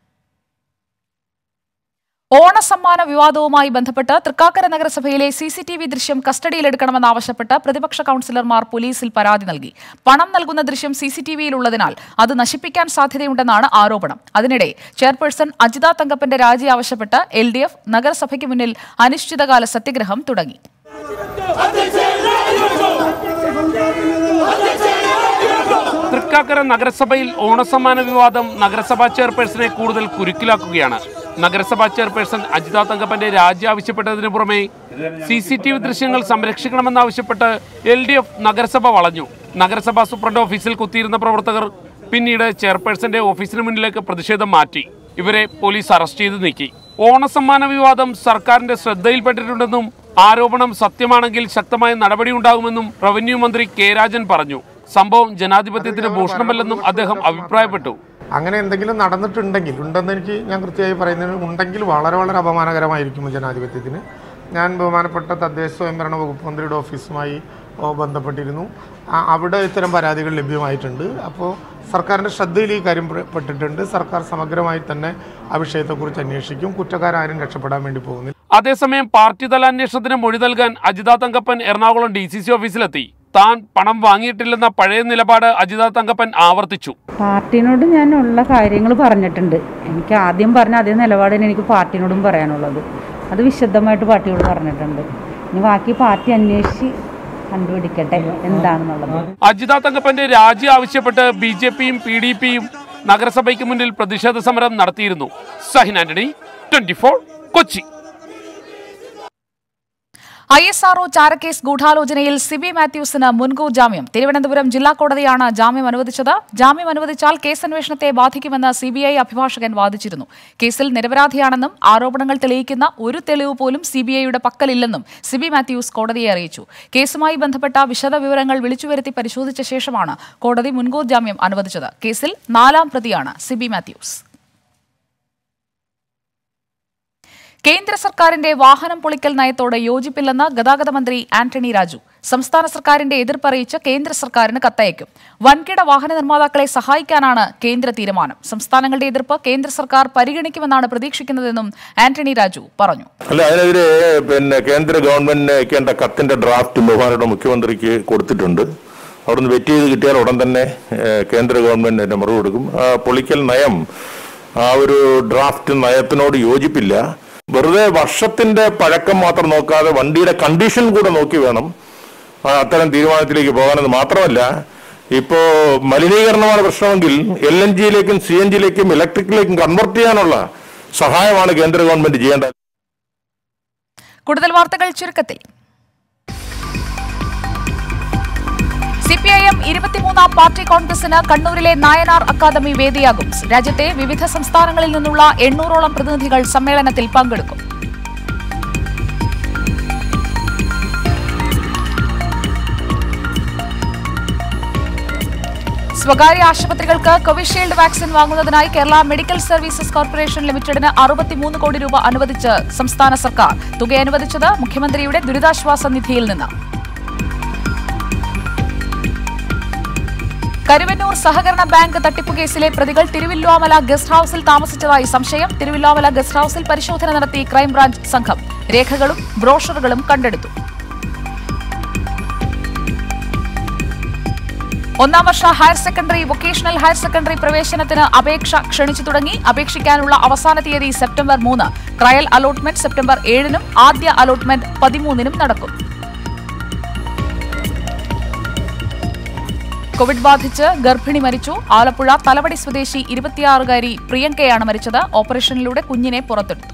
ഓണസമ്മാന വിവാദവുമായി ബന്ധപ്പെട്ട് തൃക്കാക്കര നഗരസഭയിലെ സി സി ടി വി ദൃശ്യം കസ്റ്റഡിയിലെടുക്കണമെന്നാവശ്യപ്പെട്ട് പ്രതിപക്ഷ കൌൺസിലർമാർ പോലീസിൽ പരാതി നൽകി പണം നൽകുന്ന ദൃശ്യം സി സി ടി വിയിലുള്ളതിനാൽ അത് നശിപ്പിക്കാൻ സാധ്യതയുണ്ടെന്നാണ് ആരോപണം അതിനിടെ ചെയർപേഴ്സൺ അജിത തങ്കപ്പന്റെ രാജി ആവശ്യപ്പെട്ട് എൽ ഡി എഫ് നഗരസഭയ്ക്ക് മുന്നിൽ അനിശ്ചിതകാല സത്യഗ്രഹം തുടങ്ങി തൃക്കാക്കര നഗരസഭയിൽ ഓണസമ്മാന വിവാദം നഗരസഭാ ചെയർപേഴ്സണെ കൂടുതൽ കുരുക്കിലാക്കുകയാണ് നഗരസഭാ ചെയർപേഴ്സൺ അജിത തങ്കപ്പന്റെ രാജി ആവശ്യപ്പെട്ടതിനു പുറമെ സി സി ടി വി ദൃശ്യങ്ങൾ സംരക്ഷിക്കണമെന്നാവശ്യപ്പെട്ട് എൽ ഡി എഫ് നഗരസഭ വളഞ്ഞു നഗരസഭാ സൂപ്രണ്ട് ഓഫീസിൽ കുത്തിയിരുന്ന പ്രവർത്തകർ പിന്നീട് ചെയർപേഴ്സന്റെ ഓഫീസിന് മുന്നിലേക്ക് പ്രതിഷേധം മാറ്റി ഇവരെ പോലീസ് അറസ്റ്റ് ചെയ്ത് നീക്കി ഓണസമ്മാന വിവാദം സർക്കാരിന്റെ ശ്രദ്ധയിൽപ്പെട്ടിട്ടുണ്ടെന്നും ആരോപണം സത്യമാണെങ്കിൽ ശക്തമായ നടപടിയുണ്ടാകുമെന്നും റവന്യൂ മന്ത്രി കെ രാജൻ പറഞ്ഞു സംഭവം ജനാധിപത്യത്തിന് ഭൂഷണമല്ലെന്നും അദ്ദേഹം അഭിപ്രായപ്പെട്ടു അങ്ങനെ എന്തെങ്കിലും നടന്നിട്ടുണ്ടെങ്കിൽ ഉണ്ടെന്ന് എനിക്ക് ഞാൻ കൃത്യമായി പറയുന്നത് ഉണ്ടെങ്കിൽ വളരെ വളരെ അപമാനകരമായിരിക്കും ജനാധിപത്യത്തിന് ഞാൻ ബഹുമാനപ്പെട്ട തദ്ദേശ സ്വയംഭരണ വകുപ്പ് മന്ത്രിയുടെ ഓഫീസുമായി ഓ, ബന്ധപ്പെട്ടിരുന്നു ആ, അവിടെ ഇത്തരം പരാതികൾ ലഭ്യമായിട്ടുണ്ട് അപ്പോൾ സർക്കാരിൻ്റെ ശ്രദ്ധയിൽ ഈ കാര്യം പ്ര- പെട്ടിട്ടുണ്ട് സർക്കാർ സമഗ്രമായി തന്നെ ആ വിഷയത്തെക്കുറിച്ച് അന്വേഷിക്കും കുറ്റക്കാരും രക്ഷപ്പെടാൻ വേണ്ടി പോകുന്നില്ല അതേസമയം പാർട്ടി തല അന്വേഷണത്തിന് മൊഴി നൽകാൻ Ajitha Thankappan Ernakulam D C C ഓഫീസിലെത്തി താൻ പണം വാങ്ങിയിട്ടില്ലെന്ന പഴയ നിലപാട് അജിത തങ്കപ്പൻ ആവർത്തിച്ചു പാർട്ടിനോട് ഞാൻ ഉള്ള കാര്യങ്ങൾ പറഞ്ഞിട്ടുണ്ട് എനിക്ക് ആദ്യം പറഞ്ഞ അതേ നിലപാട് തന്നെ എനിക്ക് പാർട്ടിനോടും പറയാനുള്ളത് അത് വിശദമായിട്ട് പാർട്ടിയോട് പറഞ്ഞിട്ടുണ്ട് ഇനി ബാക്കി പാർട്ടി അന്വേഷിച്ച് കണ്ടുപിടിക്കട്ടെ എന്താണെന്നുള്ളത് അജിത തങ്കപ്പന്റെ രാജി ആവശ്യപ്പെട്ട് ബി ജെ പിയും പി ഡി പിയും നഗരസഭയ്ക്ക് മുന്നിൽ പ്രതിഷേധ സമരം നടത്തിയിരുന്നു Sahin Antony twenty Kochi I S RO ചാരക്കേസ് ഗൂഢാലോചനയിൽ സിബി മാത്യൂസിന് മുൻകൂർ ജാമ്യം തിരുവനന്തപുരം ജില്ലാ കോടതിയാണ് ജാമ്യം അനുവദിച്ചത് ജാമ്യം അനുവദിച്ചാൽ കേസ് അന്വേഷണത്തെ ബാധിക്കുമെന്ന് സിബിഐ അഭിഭാഷകൻ വാദിച്ചിരുന്നു കേസിൽ നിരപരാധിയാണെന്നും ആരോപണങ്ങൾ തെളിയിക്കുന്ന ഒരു തെളിവ് പോലും സിബിഐയുടെ പക്കലില്ലെന്നും സിബി മാത്യൂസ് കോടതിയെ അറിയിച്ചു കേസുമായി ബന്ധപ്പെട്ട വിശദവിവരങ്ങൾ വിളിച്ചുവരുത്തി പരിശോധിച്ച ശേഷമാണ് കോടതി മുൻകൂർ ജാമ്യം അനുവദിച്ചത് കേസിൽ നാലാം പ്രതിയാണ് സിബി മാത്യൂസ് കേന്ദ്ര സർക്കാരിന്റെ വാഹനം പൊളിക്കൽ നയത്തോട് യോജിപ്പില്ലെന്ന് ഗതാഗത മന്ത്രി ആന്റണി രാജു സംസ്ഥാന സർക്കാരിന്റെ എതിർപ്പറിയിച്ച് കേന്ദ്ര സർക്കാരിന് കത്തയക്കും വൻകിട വാഹന നിർമ്മാതാക്കളെ സഹായിക്കാനാണ് കേന്ദ്ര തീരുമാനം സംസ്ഥാനങ്ങളുടെ എതിർപ്പ് കേന്ദ്ര സർക്കാർ പരിഗണിക്കുമെന്നാണ് പ്രതീക്ഷിക്കുന്നതെന്നും ആന്റണി രാജു പറഞ്ഞു അല്ല അതിനെതിരെ പിന്നെ കേന്ദ്ര ഗവൺമെന്റിന് അയക്കേണ്ട കത്തിന്റെ ഡ്രാഫ്റ്റ് ബഹുമാനയുടെ മുഖ്യമന്ത്രിക്ക് കൊടുത്തിട്ടുണ്ട് അവിടുന്ന് വെറ്റ് ചെയ്ത് കിട്ടിയാൽ ഉടൻ തന്നെ ഏഹ്, കേന്ദ്ര ഗവൺമെന്റ് അതിന്റെ മറുപടി കൊടുക്കും ആ പൊളിക്കൽ നയം ആ ഒരു ഡ്രാഫ്റ്റ് നയത്തിനോട് യോജിപ്പില്ല വെറുതെ വർഷത്തിന്റെ പഴക്കം മാത്രം നോക്കാതെ വണ്ടിയുടെ കണ്ടീഷൻ കൂടെ നോക്കി വേണം ആ അത്തരം തീരുമാനത്തിലേക്ക് പോകാനെന്ന് മാത്രമല്ല ഇപ്പോ മലിനീകരണമാണ് പ്രശ്നമെങ്കിൽ എൽ എൻ ജിയിലേക്കും സി എൻ ജിയിലേക്കും ഇലക്ട്രിക്കിലേക്കും കൺവെർട്ട് ചെയ്യാനുള്ള സഹായമാണ് കേന്ദ്ര ഗവൺമെന്റ് ചെയ്യേണ്ടത് കൂടുതൽ വാർത്തകൾ ചുരുക്കത്തിൽ സിപിഐഎം ഇരുപത്തിമൂന്നാം പാർട്ടി കോൺഗ്രസിന് കണ്ണൂരിലെ നായനാർ അക്കാദമി വേദിയാകും രാജ്യത്തെ വിവിധ സംസ്ഥാനങ്ങളിൽ നിന്നുള്ള എണ്ണൂറോളം പ്രതിനിധികൾ സമ്മേളനത്തിൽ പങ്കെടുക്കും സ്വകാര്യ ആശുപത്രികൾക്ക് കോവിഷീൽഡ് വാക്സിൻ വാങ്ങുന്നതിനായി കേരള മെഡിക്കൽ സർവീസസ് കോർപ്പറേഷൻ ലിമിറ്റഡിന് അറുപത്തിമൂന്ന് കോടി രൂപ അനുവദിച്ച് സംസ്ഥാന സർക്കാർ തുക അനുവദിച്ചത് മുഖ്യമന്ത്രിയുടെ ദുരിതാശ്വാസ നിധിയിൽ നിന്ന് കരുവന്നൂർ സഹകരണ ബാങ്ക് തട്ടിപ്പ് കേസിലെ പ്രതികൾ തിരുവില്ലോമല ഗസ്റ്റ് ഹൌസിൽ താമസിച്ചതായി സംശയം തിരുവില്ലോമല ഗസ്റ്റ് ഹൌസിൽ പരിശോധന നടത്തി ക്രൈംബ്രാഞ്ച് സംഘം രേഖകളും ബ്രോഷറുകളും കണ്ടെടുത്തു ഒന്നാം വർഷ higher secondary vocational higher secondary പ്രവേശനത്തിന് അപേക്ഷ ക്ഷണിച്ചു തുടങ്ങി അപേക്ഷിക്കാനുള്ള അവസാന തീയതി സെപ്റ്റംബർ മൂന്ന് ട്രയൽ അലോട്ട്മെന്റ് സെപ്റ്റംബർ ഏഴിനും ആദ്യ അലോട്ട്മെന്റ് പതിമൂന്നിനും നടക്കും കോവിഡ് ബാധിച്ച് ഗർഭിണി മരിച്ചു ആലപ്പുഴ തലവടി സ്വദേശി ഇരുപത്തിയാറുകാരി പ്രിയങ്കയാണ് മരിച്ചത് ഓപ്പറേഷനിലൂടെ കുഞ്ഞിനെ പുറത്തെടുത്തു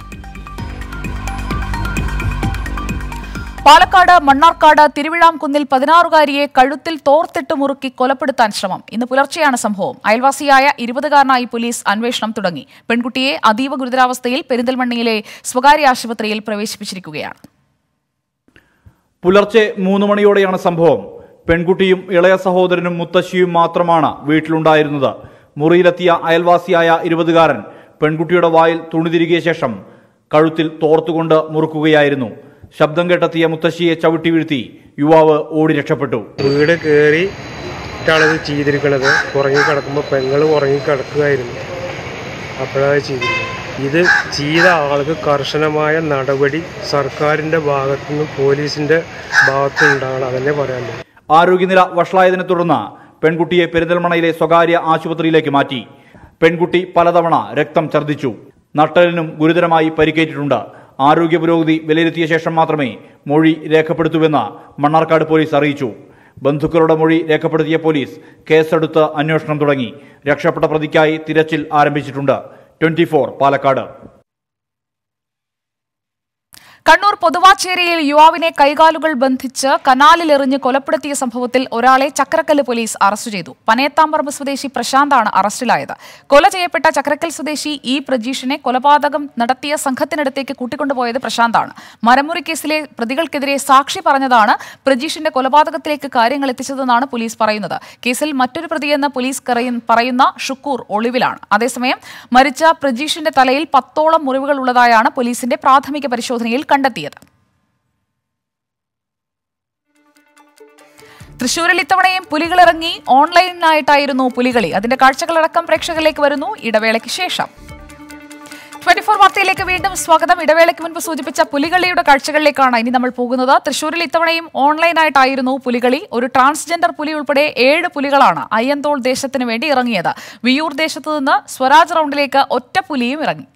പാലക്കാട് മണ്ണാർക്കാട് തിരുവിഴാംകുന്നിൽ പതിനാറുകാരിയെ കഴുത്തിൽ തോർത്തിട്ട് മുറുക്കി കൊലപ്പെടുത്താൻ ശ്രമം ഇന്ന് പുലർച്ചെയാണ് സംഭവം അയൽവാസിയായ ഇരുപതുകാരനായി പോലീസ് അന്വേഷണം തുടങ്ങി പെൺകുട്ടിയെ അതീവ ഗുരുതരാവസ്ഥയിൽ പെരിന്തൽമണ്ണയിലെ സ്വകാര്യ ആശുപത്രിയിൽ പ്രവേശിപ്പിച്ചിരിക്കുകയാണ് പുലർച്ചെ മൂന്ന് മണിയോടെയാണ് സംഭവം പെൺകുട്ടിയും ഇളയ സഹോദരനും മുത്തശ്ശിയും മാത്രമാണ് വീട്ടിലുണ്ടായിരുന്നത് മുറിയിലെത്തിയ അയൽവാസിയായ ഇരുപതുകാരൻ പെൺകുട്ടിയുടെ വായിൽ തുണി തിരികിയ ശേഷം കഴുത്തിൽ തോർത്തുകൊണ്ട് മുറുക്കുകയായിരുന്നു ശബ്ദം കേട്ടെത്തിയ മുത്തശ്ശിയെ ചവിട്ടി വീഴ്ത്തി യുവാവ് ഓടി രക്ഷപ്പെട്ടു വീട് കയറി ാണിത് ചെയ്തിരിക്കുന്നത് ഉറങ്ങി കിടക്കുമ്പോൾ പെങ്ങൾ ഉറങ്ങി കിടക്കുകയായിരുന്നു അപ്പോഴാണ് ചെയ്തിരിക്കുന്നത് ഇത് ചെയ്ത ആൾക്ക് കർശനമായ നടപടി സർക്കാരിൻ്റെ ഭാഗത്തു നിന്നും പോലീസിൻ്റെ ഭാഗത്തും ഉണ്ടാകണം അതന്നെ പറയാനുള്ളൂ ആരോഗ്യനില വഷളായതിനെ തുടർന്ന് പെൺകുട്ടിയെ പെരിന്തൽമണ്ണയിലെ സ്വകാര്യ ആശുപത്രിയിലേക്ക് മാറ്റി പെൺകുട്ടി പലതവണ രക്തം ഛർദ്ദിച്ചു നട്ടലിനും ഗുരുതരമായി പരിക്കേറ്റിട്ടുണ്ട് ആരോഗ്യ പുരോഗതി വിലയിരുത്തിയ ശേഷം മാത്രമേ മൊഴി രേഖപ്പെടുത്തൂവെന്ന് മണ്ണാർക്കാട് പോലീസ് അറിയിച്ചു ബന്ധുക്കളുടെ മൊഴി രേഖപ്പെടുത്തിയ പോലീസ് കേസെടുത്ത് അന്വേഷണം തുടങ്ങി രക്ഷപ്പെട്ട പ്രതിക്കായി തിരച്ചിൽ ആരംഭിച്ചിട്ടുണ്ട് ട്വന്റി പാലക്കാട് കണ്ണൂർ പൊതുവാച്ചേരിയിൽ യുവാവിനെ കൈകാലുകൾ ബന്ധിച്ച് കനാലിലെറിഞ്ഞ് കൊലപ്പെടുത്തിയ സംഭവത്തിൽ ഒരാളെ ചക്രക്കല്ല് പോലീസ് അറസ്റ്റ് ചെയ്തു പനയത്താമ്പറമ്പ് സ്വദേശി പ്രശാന്താണ് അറസ്റ്റിലായത് കൊല ചെയ്യപ്പെട്ട ചക്രക്കൽ സ്വദേശി ഇ പ്രജീഷിനെ കൊലപാതകം നടത്തിയ സംഘത്തിനടുത്തേക്ക് കൂട്ടിക്കൊണ്ടുപോയത് പ്രശാന്താണ് മരമുറി കേസിലെ പ്രതികൾക്കെതിരെ സാക്ഷി പറഞ്ഞതാണ് പ്രജീഷിന്റെ കൊലപാതകത്തിലേക്ക് കാര്യങ്ങൾ എത്തിച്ചതെന്നാണ് പോലീസ് പറയുന്നത് കേസിൽ മറ്റൊരു പ്രതിയെന്ന് പോലീസ് കറയ- പറയുന്ന ഷുക്കൂർ ഒളിവിലാണ് അതേസമയം മരിച്ച പ്രജീഷിന്റെ തലയിൽ പത്തോളം മുറിവുകൾ ഉള്ളതായാണ് പോലീസിന്റെ പ്രാഥമിക പരിശോധനയിൽ കണ്ടെത്തിയത് തൃശൂരിൽ ഇത്തവണയും പുലികളിറങ്ങി ഓൺലൈനായിട്ടായിരുന്നു പുലികളി അതിന്റെ കാഴ്ചകളടക്കം പ്രേക്ഷകരിലേക്ക് വരുന്നു ഇടവേളയ്ക്ക് ശേഷം ട്വന്റി ഫോർ വാർത്തയിലേക്ക് വീണ്ടും സ്വാഗതം ഇടവേളയ്ക്ക് മുൻപ് സൂചിപ്പിച്ച പുലികളിയുടെ കാഴ്ചകളിലേക്കാണ് ഇനി നമ്മൾ പോകുന്നത് തൃശൂരിൽ ഇത്തവണയും ഓൺലൈനായിട്ടായിരുന്നു പുലികളി ഒരു ട്രാൻസ്ജെൻഡർ പുലി ഉൾപ്പെടെ ഏഴ് പുലികളാണ് അയ്യന്തോൾ ദേശത്തിന് വേണ്ടി ഇറങ്ങിയത് വിയൂർ ദേശത്തു നിന്ന് സ്വരാജ് റൗണ്ടിലേക്ക് ഒറ്റ പുലിയും ഇറങ്ങി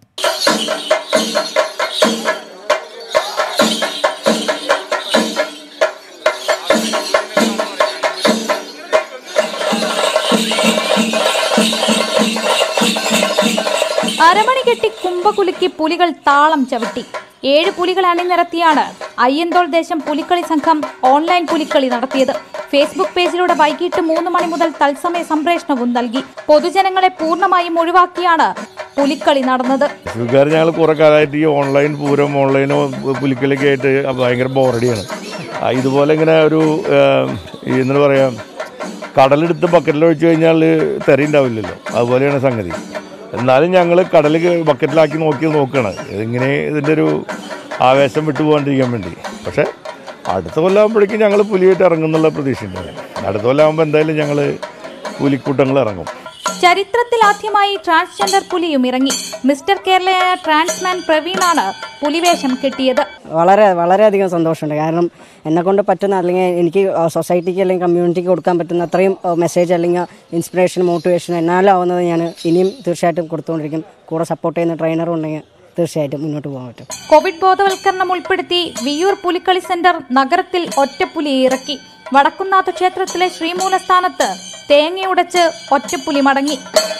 അരമണി കെട്ടി കുമ്പകുലുക്കി പുലികൾ താളം ചവിട്ടി ഏഴ് പുലികൾ അണിനിരത്തിയാണ് അയ്യന്തോൾ ദേശം പുലിക്കളി സംഘം ഓൺലൈൻ പുലിക്കളി നടത്തിയത് ഫേസ്ബുക്ക് പേജിലൂടെ വൈകിട്ട് മൂന്ന് മണി മുതൽ തത്സമയ സംപ്രേഷണവും നൽകി പൊതുജനങ്ങളെ പൂർണ്ണമായും ഒഴിവാക്കിയാണ് പുലിക്കളി നടന്നത് തൃശ്ശൂർക്കാർ ഞങ്ങൾ കുറെ കാലമായിട്ട് ഈ ഓൺലൈൻ പൂരം ഓൺലൈൻ പുലിക്കളിയൊക്കെ ആയിട്ട് ഭയങ്കര ബോറടിയാണ് ആ, ഇതുപോലെ ഇങ്ങനെ ഒരു ഏം, ഈ എന്താ പറയുക കടലെടുത്ത് ബക്കറ്റിൽ ഒഴിച്ചു കഴിഞ്ഞാൽ തെരയുണ്ടാവില്ലല്ലോ അതുപോലെയാണ് സംഗതി എന്നാലും ഞങ്ങൾ കടൽ ബക്കറ്റിലാക്കി നോക്കി നോക്കുകയാണ് ഇതിങ്ങനെ ഇതിൻ്റെ ഒരു ആവേശം വിട്ടു പോകാണ്ടിരിക്കാൻ വേണ്ടി പക്ഷേ അടുത്ത കൊല്ലാകുമ്പോഴേക്കും ഞങ്ങൾ പുലിയായിട്ട് ഇറങ്ങുന്നുള്ള പ്രതീക്ഷയുണ്ട് അടുത്ത കൊല്ലാകുമ്പോൾ എന്തായാലും ഞങ്ങൾ പുലിക്കൂട്ടങ്ങൾ ഇറങ്ങും ചരിത്രത്തിലാദ്യമായി ട്രാൻസ്ജെൻഡർ പുലിയും ഇറങ്ങി മിസ്റ്റർ കേരളയായ ട്രാൻസ്മാൻ പ്രവീണാണ് പുലിവേഷം കെട്ടിയത് വളരെ വളരെയധികം സന്തോഷമുണ്ട് കാരണം എന്നെ കൊണ്ട് പറ്റുന്ന അല്ലെങ്കിൽ എനിക്ക് സൊസൈറ്റിക്ക് അല്ലെങ്കിൽ കമ്മ്യൂണിറ്റിക്ക് കൊടുക്കാൻ പറ്റുന്ന അത്രയും മെസ്സേജ് അല്ലെങ്കിൽ ഇൻസ്പിറേഷൻ മോട്ടിവേഷൻ എന്നാലാവുന്നത് ഞാൻ ഇനിയും തീർച്ചയായിട്ടും കൊടുത്തുകൊണ്ടിരിക്കും കൂടെ സപ്പോർട്ട് ചെയ്യുന്ന ട്രെയിനറും ഉണ്ടെങ്കിൽ തീർച്ചയായിട്ടും മുന്നോട്ട് പോകാൻ പറ്റും കോവിഡ് ബോധവൽക്കരണം ഉൾപ്പെടുത്തി വിയൂർ പുലിക്കളി സെന്റർ നഗരത്തിൽ ഒറ്റപ്പുലിയെ ഇറക്കി വടക്കുന്നാഥ ക്ഷേത്രത്തിലെ ശ്രീമൂലസ്ഥാനത്ത് തേങ്ങയുടച്ച് ഒറ്റപ്പുലി മടങ്ങി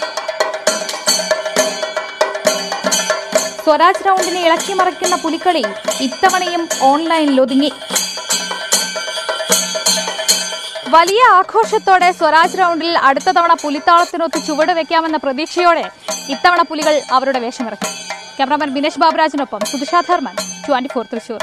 സ്വരാജ് റൗണ്ടിനെ ഇളക്കി മറിക്കുന്ന പുലിക്കളി ഇത്തവണയും ഓൺലൈനിൽ ഒതുങ്ങി വലിയ ആഘോഷത്തോടെ സ്വരാജ് റൗണ്ടിൽ അടുത്ത തവണ പുലിത്താളത്തിനൊത്ത് ചുവട് വെക്കാമെന്ന പ്രതീക്ഷയോടെ ഇത്തവണ പുലികൾ അവരുടെ വേഷമിറക്കി ക്യാമറാമാൻ ബിനേഷ് ബാബുരാജിനൊപ്പം സുധിഷ ധർമ്മൻ ട്വന്റി ഫോർ തൃശൂർ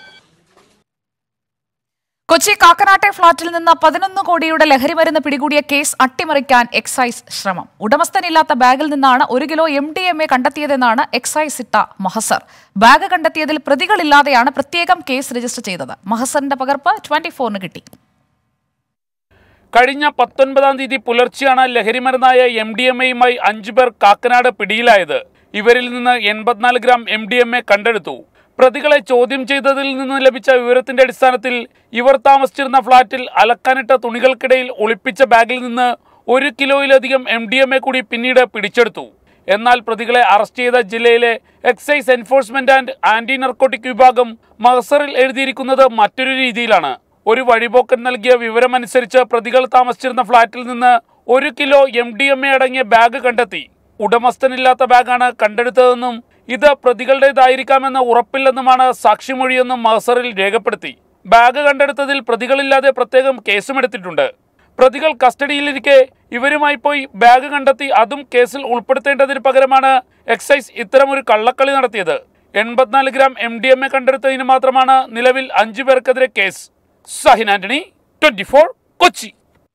കൊച്ചി കാക്കനാട്ടെ ഫ്ളാറ്റിൽ നിന്ന് പതിനൊന്ന് കോടിയുടെ ലഹരിമരുന്ന് പിടികൂടിയ കേസ് അട്ടിമറിക്കാൻ എക്സൈസ് ശ്രമം ഉടമസ്ഥനില്ലാത്ത ബാഗിൽ നിന്നാണ് ഒരു kilo M D M A കണ്ടെത്തിയതെന്നാണ് എക്സൈസ് ഇട്ട മഹസർ ബാഗ് കണ്ടെത്തിയതിൽ പ്രതികളില്ലാതെയാണ് പ്രത്യേകം കേസ് രജിസ്റ്റർ ചെയ്തത് മഹസറിന്റെ പകർപ്പ് ട്വന്റി ഫോറിന് കിട്ടി കഴിഞ്ഞ പത്തൊൻപതാം തീയതി പുലർച്ചെയാണ് ലഹരിമരുന്നായ എം ഡി എം എയുമായി അഞ്ചു പേർ കാക്കനാട് പിടിയിലായത് ഇവരിൽ നിന്ന് എൺപത്തിനാല് gram M D M A കണ്ടെടുത്തു പ്രതികളെ ചോദ്യം ചെയ്തതിൽ നിന്ന് ലഭിച്ച വിവരത്തിന്റെ അടിസ്ഥാനത്തിൽ ഇവർ താമസിച്ചിരുന്ന ഫ്ളാറ്റിൽ അലക്കാനിട്ട തുണികൾക്കിടയിൽ ഒളിപ്പിച്ച ബാഗിൽ നിന്ന് ഒരു കിലോയിലധികം എം ഡി എം എ കൂടി പിന്നീട് പിടിച്ചെടുത്തു എന്നാൽ പ്രതികളെ അറസ്റ്റ് ചെയ്ത ജില്ലയിലെ excise enforcement and anti narcotic വിഭാഗം മഹസറിൽ എഴുതിയിരിക്കുന്നത് മറ്റൊരു രീതിയിലാണ് ഒരു വഴിപോക്കൻ നൽകിയ വിവരമനുസരിച്ച് പ്രതികൾ താമസിച്ചിരുന്ന ഫ്ളാറ്റിൽ നിന്ന് ഒരു kilo M D M A അടങ്ങിയ ബാഗ് കണ്ടെത്തി ഉടമസ്ഥനില്ലാത്ത ബാഗാണ് കണ്ടെടുത്തതെന്നും ഇത് പ്രതികളുടേതായിരിക്കാമെന്ന് ഉറപ്പില്ലെന്നുമാണ് സാക്ഷിമൊഴിയെന്നും മഹസറിൽ രേഖപ്പെടുത്തി ബാഗ് കണ്ടെടുത്തതിൽ പ്രതികളില്ലാതെ പ്രത്യേകം കേസുമെടുത്തിട്ടുണ്ട് പ്രതികൾ കസ്റ്റഡിയിലിരിക്കെ ഇവരുമായി പോയി ബാഗ് കണ്ടെത്തി അതും കേസിൽ ഉൾപ്പെടുത്തേണ്ടതിന് പകരമാണ് എക്സൈസ് ഇത്തരമൊരു കള്ളക്കളി നടത്തിയത് എൺപത്തിനാല് gram M D M A കണ്ടെടുത്തതിന് മാത്രമാണ് നിലവിൽ അഞ്ചു പേർക്കെതിരെ case Sahin Antony twenty four Kochi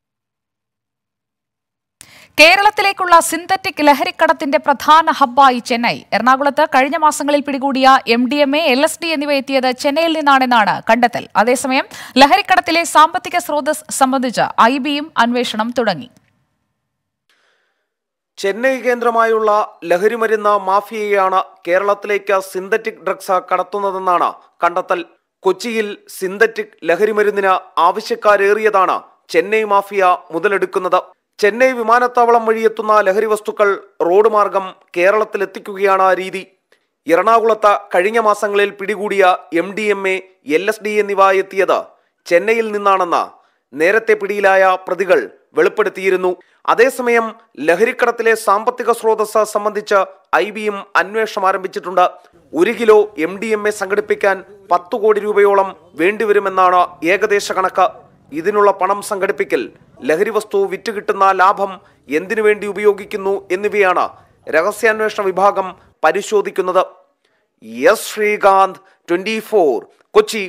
കേരളത്തിലേക്കുള്ള സിന്തറ്റിക് ലഹരിക്കടത്തിന്റെ പ്രധാന ഹബ്ബായി ചെന്നൈ എറണാകുളത്ത് കഴിഞ്ഞ മാസങ്ങളിൽ പിടികൂടിയ M D M A L S D എന്നിവ എത്തിയത് ചെന്നൈയിൽ നിന്നാണെന്നാണ് കണ്ടെത്തൽ അതേസമയം ലഹരിക്കടത്തിലെ സാമ്പത്തിക സ്രോതസ് സംബന്ധിച്ച് ഐ ബിയും അന്വേഷണം തുടങ്ങി ചെന്നൈ കേന്ദ്രമായുള്ള ലഹരിമരുന്ന് മാഫിയയാണ് കേരളത്തിലേക്ക് സിന്തറ്റിക് ഡ്രഗ്സ് കടത്തുന്നതെന്നാണ് കണ്ടെത്തൽ കൊച്ചിയിൽ സിന്തറ്റിക് ലഹരിമരുന്നിന് ആവശ്യക്കാരേറിയതാണ് ചെന്നൈ മാഫിയ മുതലെടുക്കുന്നത് ചെന്നൈ വിമാനത്താവളം വഴിയെത്തുന്ന ലഹരി വസ്തുക്കൾ റോഡ് മാർഗം കേരളത്തിലെത്തിക്കുകയാണ് രീതി എറണാകുളത്ത് കഴിഞ്ഞ മാസങ്ങളിൽ പിടികൂടിയ M D M A L S D എന്നിവ എത്തിയത് ചെന്നൈയിൽ നിന്നാണെന്ന് നേരത്തെ പിടിയിലായ പ്രതികൾ വെളിപ്പെടുത്തിയിരുന്നു അതേസമയം ലഹരിക്കടത്തിലെ സാമ്പത്തിക സ്രോതസ് സംബന്ധിച്ച് ഐ ബിയും അന്വേഷണം ആരംഭിച്ചിട്ടുണ്ട് ഒരു kilo M D M A സംഘടിപ്പിക്കാൻ പത്തു കോടി രൂപയോളം വേണ്ടിവരുമെന്നാണ് ഏകദേശ കണക്ക് ഇതിനുള്ള പണം സംഘടിപ്പിക്കൽ ലഹരി വസ്തു വിറ്റുകിട്ടുന്ന ലാഭം എന്തിനു വേണ്ടി ഉപയോഗിക്കുന്നു എന്നിവയാണ് രഹസ്യാന്വേഷണ വിഭാഗം പരിശോധിക്കുന്നത് S Sreekanth twenty Kochi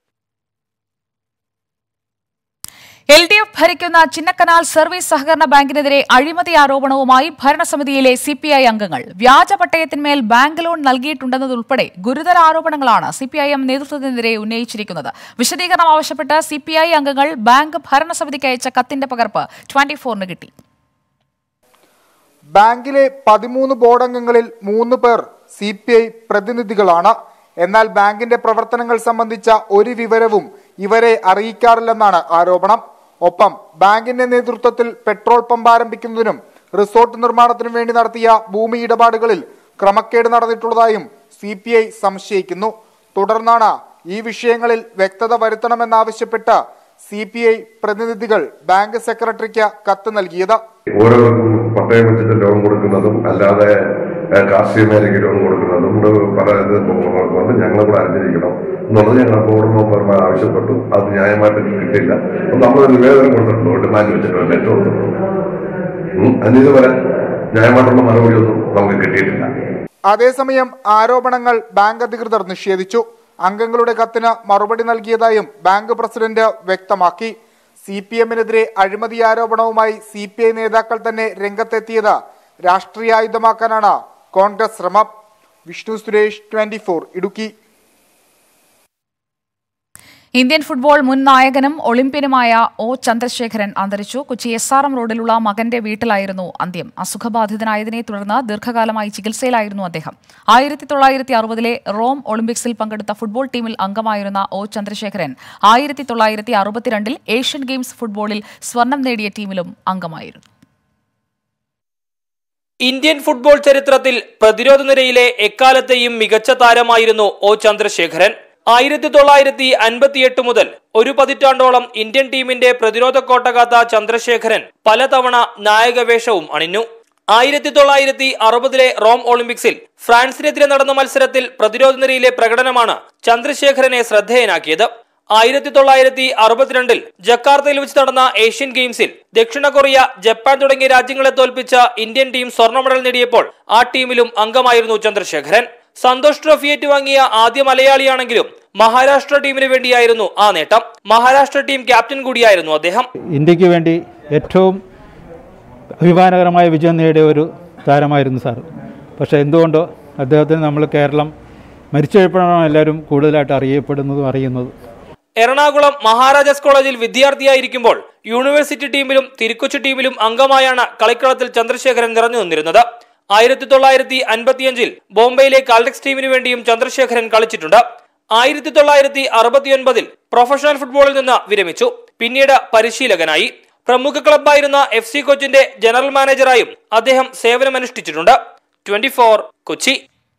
L D F ഭരിക്കുന്ന ചിന്നക്കനാൽ സർവീസ് സഹകരണ ബാങ്കിനെതിരെ അഴിമതി ആരോപണവുമായി ഭരണസമിതിയിലെ സി പി ഐ അംഗങ്ങൾ വ്യാജ പട്ടയത്തിന്മേൽ ബാങ്ക് ലോൺ നൽകിയിട്ടുണ്ടെന്നതുൾപ്പെടെ ഗുരുതര ആരോപണങ്ങളാണ് സി പി ഐ എം നേതൃത്വത്തിനെതിരെ ഉന്നയിച്ചിരിക്കുന്നത് വിശദീകരണം ആവശ്യപ്പെട്ട് സി പി ഐ അംഗങ്ങൾ ബാങ്ക് ഭരണസമിതിക്ക് അയച്ച കത്തിന്റെ പകർപ്പ് ട്വന്റി ഫോറിന് കിട്ടി ബാങ്കിലെ പതിമൂന്ന് ബോർഡംഗങ്ങളിൽ മൂന്ന് പേർ സി പി ഐ പ്രതിനിധികളാണ് എന്നാൽ ബാങ്കിന്റെ പ്രവർത്തനങ്ങൾ സംബന്ധിച്ച ഒരു വിവരവും ഇവരെ അറിയിക്കാറില്ലെന്നാണ് ആരോപണം ഒപ്പം ബാങ്കിന്റെ നേതൃത്വത്തിൽ പെട്രോൾ പമ്പ് ആരംഭിക്കുന്നതിനും റിസോർട്ട് നിർമ്മാണത്തിനും വേണ്ടി നടത്തിയ ഭൂമി ഇടപാടുകളിൽ ക്രമക്കേട് നടന്നിട്ടുള്ളതായും സി പി ഐ സംശയിക്കുന്നു തുടർന്നാണ് ഈ വിഷയങ്ങളിൽ വ്യക്തത വരുത്തണമെന്നാവശ്യപ്പെട്ട് സി പി ഐ പ്രതിനിധികൾ ബാങ്ക് സെക്രട്ടറിക്ക് കത്ത് നൽകിയത് ഓരോർക്കും പട്ടയം വെച്ചിട്ട് ലോൺ കൊടുക്കുന്നതും അല്ലാതെ ഏഹ്, കാർഷിക മേഖലയ്ക്ക് ലോൺ കൊടുക്കുന്നതും കൂടെ പല ഇത് കൊണ്ട് ഞങ്ങൾ കൂടെ അറിഞ്ഞിരിക്കണം എന്നുള്ളത് ഞങ്ങൾ ബോർഡ് മെമ്പർമാർ ആവശ്യപ്പെട്ടു അത് ന്യായമായിട്ട് കിട്ടിയില്ല അപ്പൊ നമ്മൾ നിവേദനം കൊടുത്തിട്ടുണ്ട് ഡിമാൻഡ് വെച്ചിട്ടുണ്ട് ലെറ്റർ കൊടുത്തിട്ടുണ്ട് ഉം, അതിന് ഇതുവരെ ന്യായമായിട്ടുള്ള മറുപടിയൊന്നും നമുക്ക് കിട്ടിയിട്ടില്ല അതേസമയം ആരോപണങ്ങൾ ബാങ്ക് അധികൃതർ നിഷേധിച്ചു അംഗങ്ങളുടെ കത്തിന് മറുപടി നൽകിയതായും ബാങ്ക് പ്രസിഡന്റ് വ്യക്തമാക്കി സി പി എമ്മിനെതിരെ അഴിമതി ആരോപണവുമായി സി പി ഐ നേതാക്കൾ തന്നെ രംഗത്തെത്തിയത് രാഷ്ട്രീയായുധമാക്കാനാണ് കോൺഗ്രസ് ശ്രമം Vishnu Suresh twenty Idukki Indian football മുൻ നായകനും ഒളിമ്പ്യനുമായ ഒ ചന്ദ്രശേഖരൻ അന്തരിച്ചു കൊച്ചി എസ് ആർ എം റോഡിലുള്ള മകന്റെ വീട്ടിലായിരുന്നു അന്ത്യം അസുഖബാധിതനായതിനെ തുടർന്ന് ദീർഘകാലമായി ചികിത്സയിലായിരുന്നു അദ്ദേഹം ആയിരത്തി തൊള്ളായിരത്തി അറുപതിലെ റോം ഒളിമ്പിക്സിൽ പങ്കെടുത്ത ഫുട്ബോൾ ടീമിൽ അംഗമായിരുന്ന ഒ ചന്ദ്രശേഖരൻ ആയിരത്തി തൊള്ളായിരത്തി അറുപത്തിരണ്ടിൽ ഏഷ്യൻ ഗെയിംസ് ഫുട്ബോളിൽ സ്വർണം നേടിയ ടീമിലും അംഗമായിരുന്നു ഇന്ത്യൻ ഫുട്ബോൾ ചരിത്രത്തിൽ പ്രതിരോധ നിരയിലെ എക്കാലത്തെയും മികച്ച താരമായിരുന്നു ഒ ചന്ദ്രശേഖരൻ ആയിരത്തി തൊള്ളായിരത്തി അൻപത്തിയെട്ട് മുതൽ ഒരു പതിറ്റാണ്ടോളം ഇന്ത്യൻ ടീമിന്റെ പ്രതിരോധ കോട്ട കാത്ത ചന്ദ്രശേഖരൻ പലതവണ നായകവേഷവും അണിഞ്ഞു ആയിരത്തി തൊള്ളായിരത്തി അറുപതിലെ റോം ഒളിമ്പിക്സിൽ ഫ്രാൻസിനെതിരെ നടന്ന മത്സരത്തിൽ പ്രതിരോധ നിരയിലെ പ്രകടനമാണ് ചന്ദ്രശേഖരനെ ശ്രദ്ധേയനാക്കിയത് ആയിരത്തി തൊള്ളായിരത്തി അറുപത്തിരണ്ടിൽ ജക്കാർത്തയിൽ വെച്ച് നടന്ന ഏഷ്യൻ ഗെയിംസിൽ ദക്ഷിണ കൊറിയ ജപ്പാൻ തുടങ്ങിയ രാജ്യങ്ങളെ തോൽപ്പിച്ച ഇന്ത്യൻ ടീം സ്വർണ്ണ മെഡൽ നേടിയപ്പോൾ ആ ടീമിലും അംഗമായിരുന്നു ചന്ദ്രശേഖരൻ സന്തോഷ് ട്രോഫി ഏറ്റുവാങ്ങിയ ആദ്യ മലയാളിയാണെങ്കിലും മഹാരാഷ്ട്ര ടീമിന് വേണ്ടിയായിരുന്നു ആ നേട്ടം മഹാരാഷ്ട്ര ടീം ക്യാപ്റ്റൻ കൂടിയായിരുന്നു അദ്ദേഹം ഇന്ത്യക്ക് വേണ്ടി ഏറ്റവും അഭിമാനകരമായ വിജയം നേടിയ ഒരു താരമായിരുന്നു സാർ പക്ഷേ എന്തുകൊണ്ടോ അദ്ദേഹത്തിന് നമ്മൾ കേരളം മരിച്ചപ്പോഴാണ് എല്ലാവരും കൂടുതലായിട്ട് അറിയപ്പെടുന്നതും അറിയുന്നതും എറണാകുളം മഹാരാജാസ് കോളേജിൽ വിദ്യാർത്ഥിയായിരിക്കുമ്പോൾ യൂണിവേഴ്സിറ്റി ടീമിലും തിരുക്കൊച്ചി ടീമിലും അംഗമായാണ് കളിക്കളത്തിൽ ചന്ദ്രശേഖരൻ നിറഞ്ഞു നിന്നിരുന്നത് ആയിരത്തി തൊള്ളായിരത്തി അൻപത്തിയഞ്ചിൽ ബോംബെയിലെ കാൾടെക്സ് ടീമിനു വേണ്ടിയും ചന്ദ്രശേഖരൻ കളിച്ചിട്ടുണ്ട് ആയിരത്തി തൊള്ളായിരത്തി അറുപത്തിയൊൻപതിൽ പ്രൊഫഷണൽ ഫുട്ബോളിൽ നിന്ന് വിരമിച്ചു പിന്നീട് പരിശീലകനായി പ്രമുഖ ക്ലബ്ബായിരുന്ന എഫ് സി കൊച്ചിന്റെ ജനറൽ മാനേജറായും അദ്ദേഹം സേവനമനുഷ്ഠിച്ചിട്ടുണ്ട് ട്വന്റി കൊച്ചി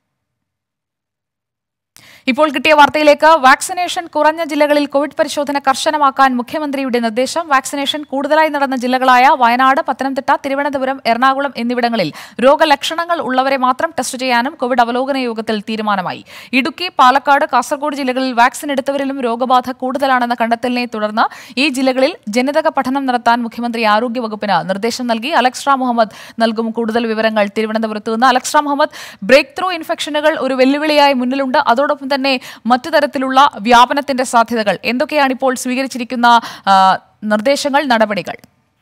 ഇപ്പോൾ കിട്ടിയ വാർത്തയിലേക്ക് വാക്സിനേഷൻ കുറഞ്ഞ ജില്ലകളിൽ കോവിഡ് പരിശോധന കർശനമാക്കാൻ മുഖ്യമന്ത്രിയുടെ നിർദ്ദേശം വാക്സിനേഷൻ കൂടുതലായി നടന്ന ജില്ലകളായ വയനാട് പത്തനംതിട്ട തിരുവനന്തപുരം എറണാകുളം എന്നിവിടങ്ങളിൽ രോഗലക്ഷണങ്ങൾ ഉള്ളവരെ മാത്രം ടെസ്റ്റ് ചെയ്യാനും കോവിഡ് അവലോകന യോഗത്തിൽ തീരുമാനമായി ഇടുക്കി പാലക്കാട് കാസർഗോഡ് ജില്ലകളിൽ വാക്സിൻ എടുത്തവരിലും രോഗബാധ കൂടുതലാണെന്ന കണ്ടെത്തലിനെ തുടർന്ന് ഈ ജില്ലകളിൽ ജനിതക പഠനം നടത്താൻ മുഖ്യമന്ത്രി ആരോഗ്യവകുപ്പിന് നിർദ്ദേശം നൽകി അലക്സ്ര മുഹമ്മദ് നൽകും കൂടുതൽ വിവരങ്ങൾ തിരുവനന്തപുരത്ത് നിന്ന് അലക്സ്ര മുഹമ്മദ് ബ്രേക്ക് ത്രൂ ഇൻഫെക്ഷനുകൾ ഒരു വെല്ലുവിളിയായി മുന്നിലുണ്ട് അതോടൊപ്പം തന്നെ മറ്റു തരത്തിലുള്ള വ്യാപനത്തിന്റെ സാധ്യതകൾ എന്തൊക്കെയാണ് ഇപ്പോൾ സ്വീകരിച്ചിരിക്കുന്ന ആ, നിർദ്ദേശങ്ങൾ നടപടികൾ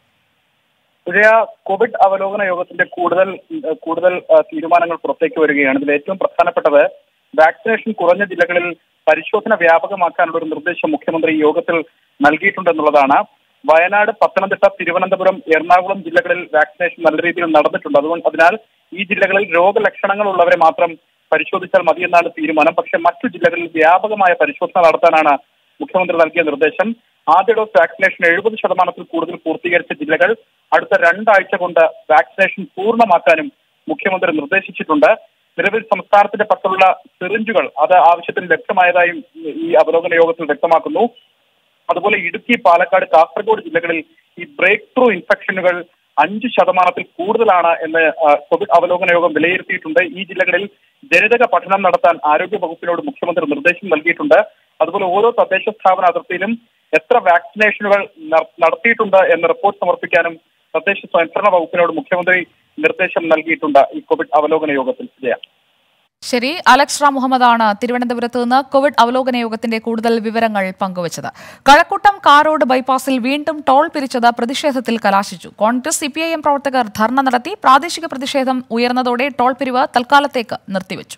വിജയ കോവിഡ് അവലോകന യോഗത്തിന്റെ കൂടുതൽ ഏഹ്, കൂടുതൽ ഏഹ്, തീരുമാനങ്ങൾ പുറത്തേക്ക് വരികയാണ് ഇതിൽ ഏറ്റവും പ്രധാനപ്പെട്ടത് വാക്സിനേഷൻ കുറഞ്ഞ ജില്ലകളിൽ പരിശോധന വ്യാപകമാക്കാനുള്ള ഒരു നിർദ്ദേശം മുഖ്യമന്ത്രി യോഗത്തിൽ നൽകിയിട്ടുണ്ടെന്നുള്ളതാണ് വയനാട് പത്തനംതിട്ട തിരുവനന്തപുരം എറണാകുളം ജില്ലകളിൽ വാക്സിനേഷൻ നല്ല രീതിയിൽ നടന്നിട്ടുണ്ട് അതുകൊണ്ട് അതിനാൽ ഈ ജില്ലകളിൽ രോഗലക്ഷണങ്ങൾ ഉള്ളവരെ മാത്രം പരിശോധിച്ചാൽ മതിയെന്നാണ് തീരുമാനം പക്ഷെ മറ്റു ജില്ലകളിൽ വ്യാപകമായ പരിശോധന നടത്താനാണ് മുഖ്യമന്ത്രി നൽകിയ നിർദ്ദേശം ആദ്യ ഡോസ് വാക്സിനേഷൻ എഴുപത് ശതമാനത്തിൽ കൂടുതൽ പൂർത്തീകരിച്ച ജില്ലകൾ അടുത്ത രണ്ടാഴ്ച കൊണ്ട് വാക്സിനേഷൻ പൂർണ്ണമാക്കാനും മുഖ്യമന്ത്രി നിർദ്ദേശിച്ചിട്ടുണ്ട് നിലവിൽ സംസ്ഥാനത്തിന്റെ പക്കലുള്ള സിറിഞ്ചുകൾ അത് ആവശ്യത്തിന് ലഭ്യമായതായും ഈ അവലോകന യോഗത്തിൽ വ്യക്തമാക്കുന്നു അതുപോലെ ഇടുക്കി പാലക്കാട് കാസർഗോഡ് ജില്ലകളിൽ ഈ ബ്രേക്ക് ത്രൂ ഇൻഫെക്ഷനുകൾ അഞ്ച് ശതമാനത്തിൽ കൂടുതലാണ് എന്ന് ആ, കോവിഡ് അവലോകന യോഗം വിലയിരുത്തിയിട്ടുണ്ട് ഈ ജില്ലകളിൽ ജനിതക പഠനം നടത്താൻ ആരോഗ്യ വകുപ്പിനോട് മുഖ്യമന്ത്രി നിർദ്ദേശം നൽകിയിട്ടുണ്ട് അതുപോലെ ഓരോ തദ്ദേശ സ്ഥാപന അതിർത്തിയിലും എത്ര വാക്സിനേഷനുകൾ ന- നടത്തിയിട്ടുണ്ട് എന്ന റിപ്പോർട്ട് സമർപ്പിക്കാനും തദ്ദേശ സ്വയംഭരണ വകുപ്പിനോട് മുഖ്യമന്ത്രി നിർദ്ദേശം നൽകിയിട്ടുണ്ട് ഈ കോവിഡ് അവലോകന യോഗത്തിൽ ജയ ശരി അലക്സ് റാം മുഹമ്മദാണ് തിരുവനന്തപുരത്ത് നിന്ന് കോവിഡ് അവലോകന യോഗത്തിന്റെ കൂടുതൽ വിവരങ്ങൾ പങ്കുവച്ചത് കഴക്കൂട്ടം കാരോട് ബൈപ്പാസിൽ വീണ്ടും ടോൾ പിരിച്ചത് പ്രതിഷേധത്തിൽ കലാശിച്ചു കോൺഗ്രസ് സിപിഐഎം പ്രവർത്തകർ ധർണ നടത്തി പ്രാദേശിക പ്രതിഷേധം ഉയർന്നതോടെ ടോൾ പിരിവ് തൽക്കാലത്തേക്ക് നിർത്തിവച്ചു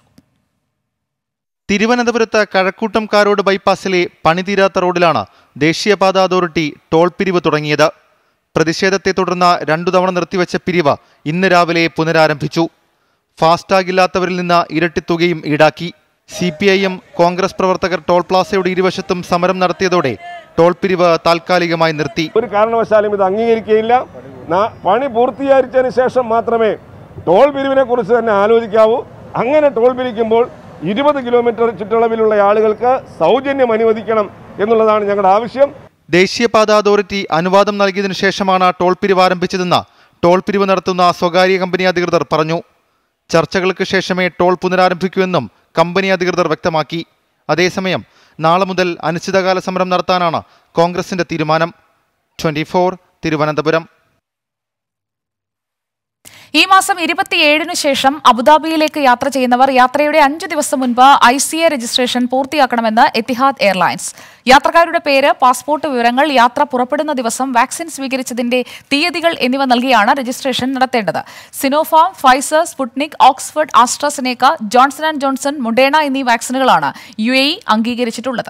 തിരുവനന്തപുരത്ത് കഴക്കൂട്ടംകാരോട് ബൈപ്പാസിലെ പണിതീരാത്ത റോഡിലാണ് ദേശീയപാത അതോറിറ്റി ടോൾ പിരിവ് തുടങ്ങിയത് പ്രതിഷേധത്തെ തുടർന്ന് രണ്ടു തവണ നിർത്തിവെച്ച പിരിവ് ഇന്ന് രാവിലെ പുനരാരംഭിച്ചു ഫാസ്ടാഗ് ഇല്ലാത്തവരിൽ നിന്ന് ഇരട്ടി തുകയും ഈടാക്കി C P I M Congress പ്രവർത്തകർ ടോൾ പ്ലാസയുടെ ഇരുവശത്തും സമരം നടത്തിയതോടെ ടോൾ പിരിവ് താൽക്കാലികമായി നിർത്തി ഒരു കാരണവശാലും ഇത് അംഗീകരിക്കുകയില്ല നാ- പണി പൂർത്തീകരിച്ചതിന് ശേഷം മാത്രമേ ടോൾ പിരിവിനെ കുറിച്ച് തന്നെ ആലോചിക്കാവൂ അങ്ങനെ ടോൾ പിരിക്കുമ്പോൾ ഇരുപത് കിലോമീറ്റർ ചുറ്റളവിലുള്ള ആളുകൾക്ക് സൗജന്യം അനുവദിക്കണം എന്നുള്ളതാണ് ഞങ്ങളുടെ ആവശ്യം ദേശീയപാത അതോറിറ്റി അനുവാദം നൽകിയതിനു ശേഷമാണ് ടോൾ പിരിവ് ആരംഭിച്ചതെന്ന് ടോൾ പിരിവ് നടത്തുന്ന സ്വകാര്യ കമ്പനി അധികൃതർ പറഞ്ഞു ചർച്ചകൾക്ക് ശേഷമേ ടോൾ പുനരാരംഭിക്കൂവെന്നും കമ്പനി അധികൃതർ വ്യക്തമാക്കി അതേസമയം നാളെ മുതൽ അനിശ്ചിതകാല സമരം നടത്താനാണ് കോൺഗ്രസിന്റെ തീരുമാനം ട്വന്റി തിരുവനന്തപുരം ഈ മാസം ഇരുപത്തിയേഴിനു ശേഷം അബുദാബിയിലേക്ക് യാത്ര ചെയ്യുന്നവർ യാത്രയുടെ അഞ്ചു ദിവസം മുൻപ് ഐ സി എ രജിസ്ട്രേഷൻ പൂർത്തിയാക്കണമെന്ന് എത്തിഹാദ് എയർലൈൻസ് യാത്രക്കാരുടെ പേര് പാസ്പോർട്ട് വിവരങ്ങൾ യാത്ര പുറപ്പെടുന്ന ദിവസം വാക്സിൻ സ്വീകരിച്ചതിന്റെ തീയതികൾ എന്നിവ നൽകിയാണ് രജിസ്ട്രേഷൻ നടത്തേണ്ടത് Sinopharm Pfizer Sputnik Oxford AstraZeneca Johnson and Johnson Moderna എന്നീ വാക്സിനുകളാണ് യു എ ഇ അംഗീകരിച്ചിട്ടുള്ളത്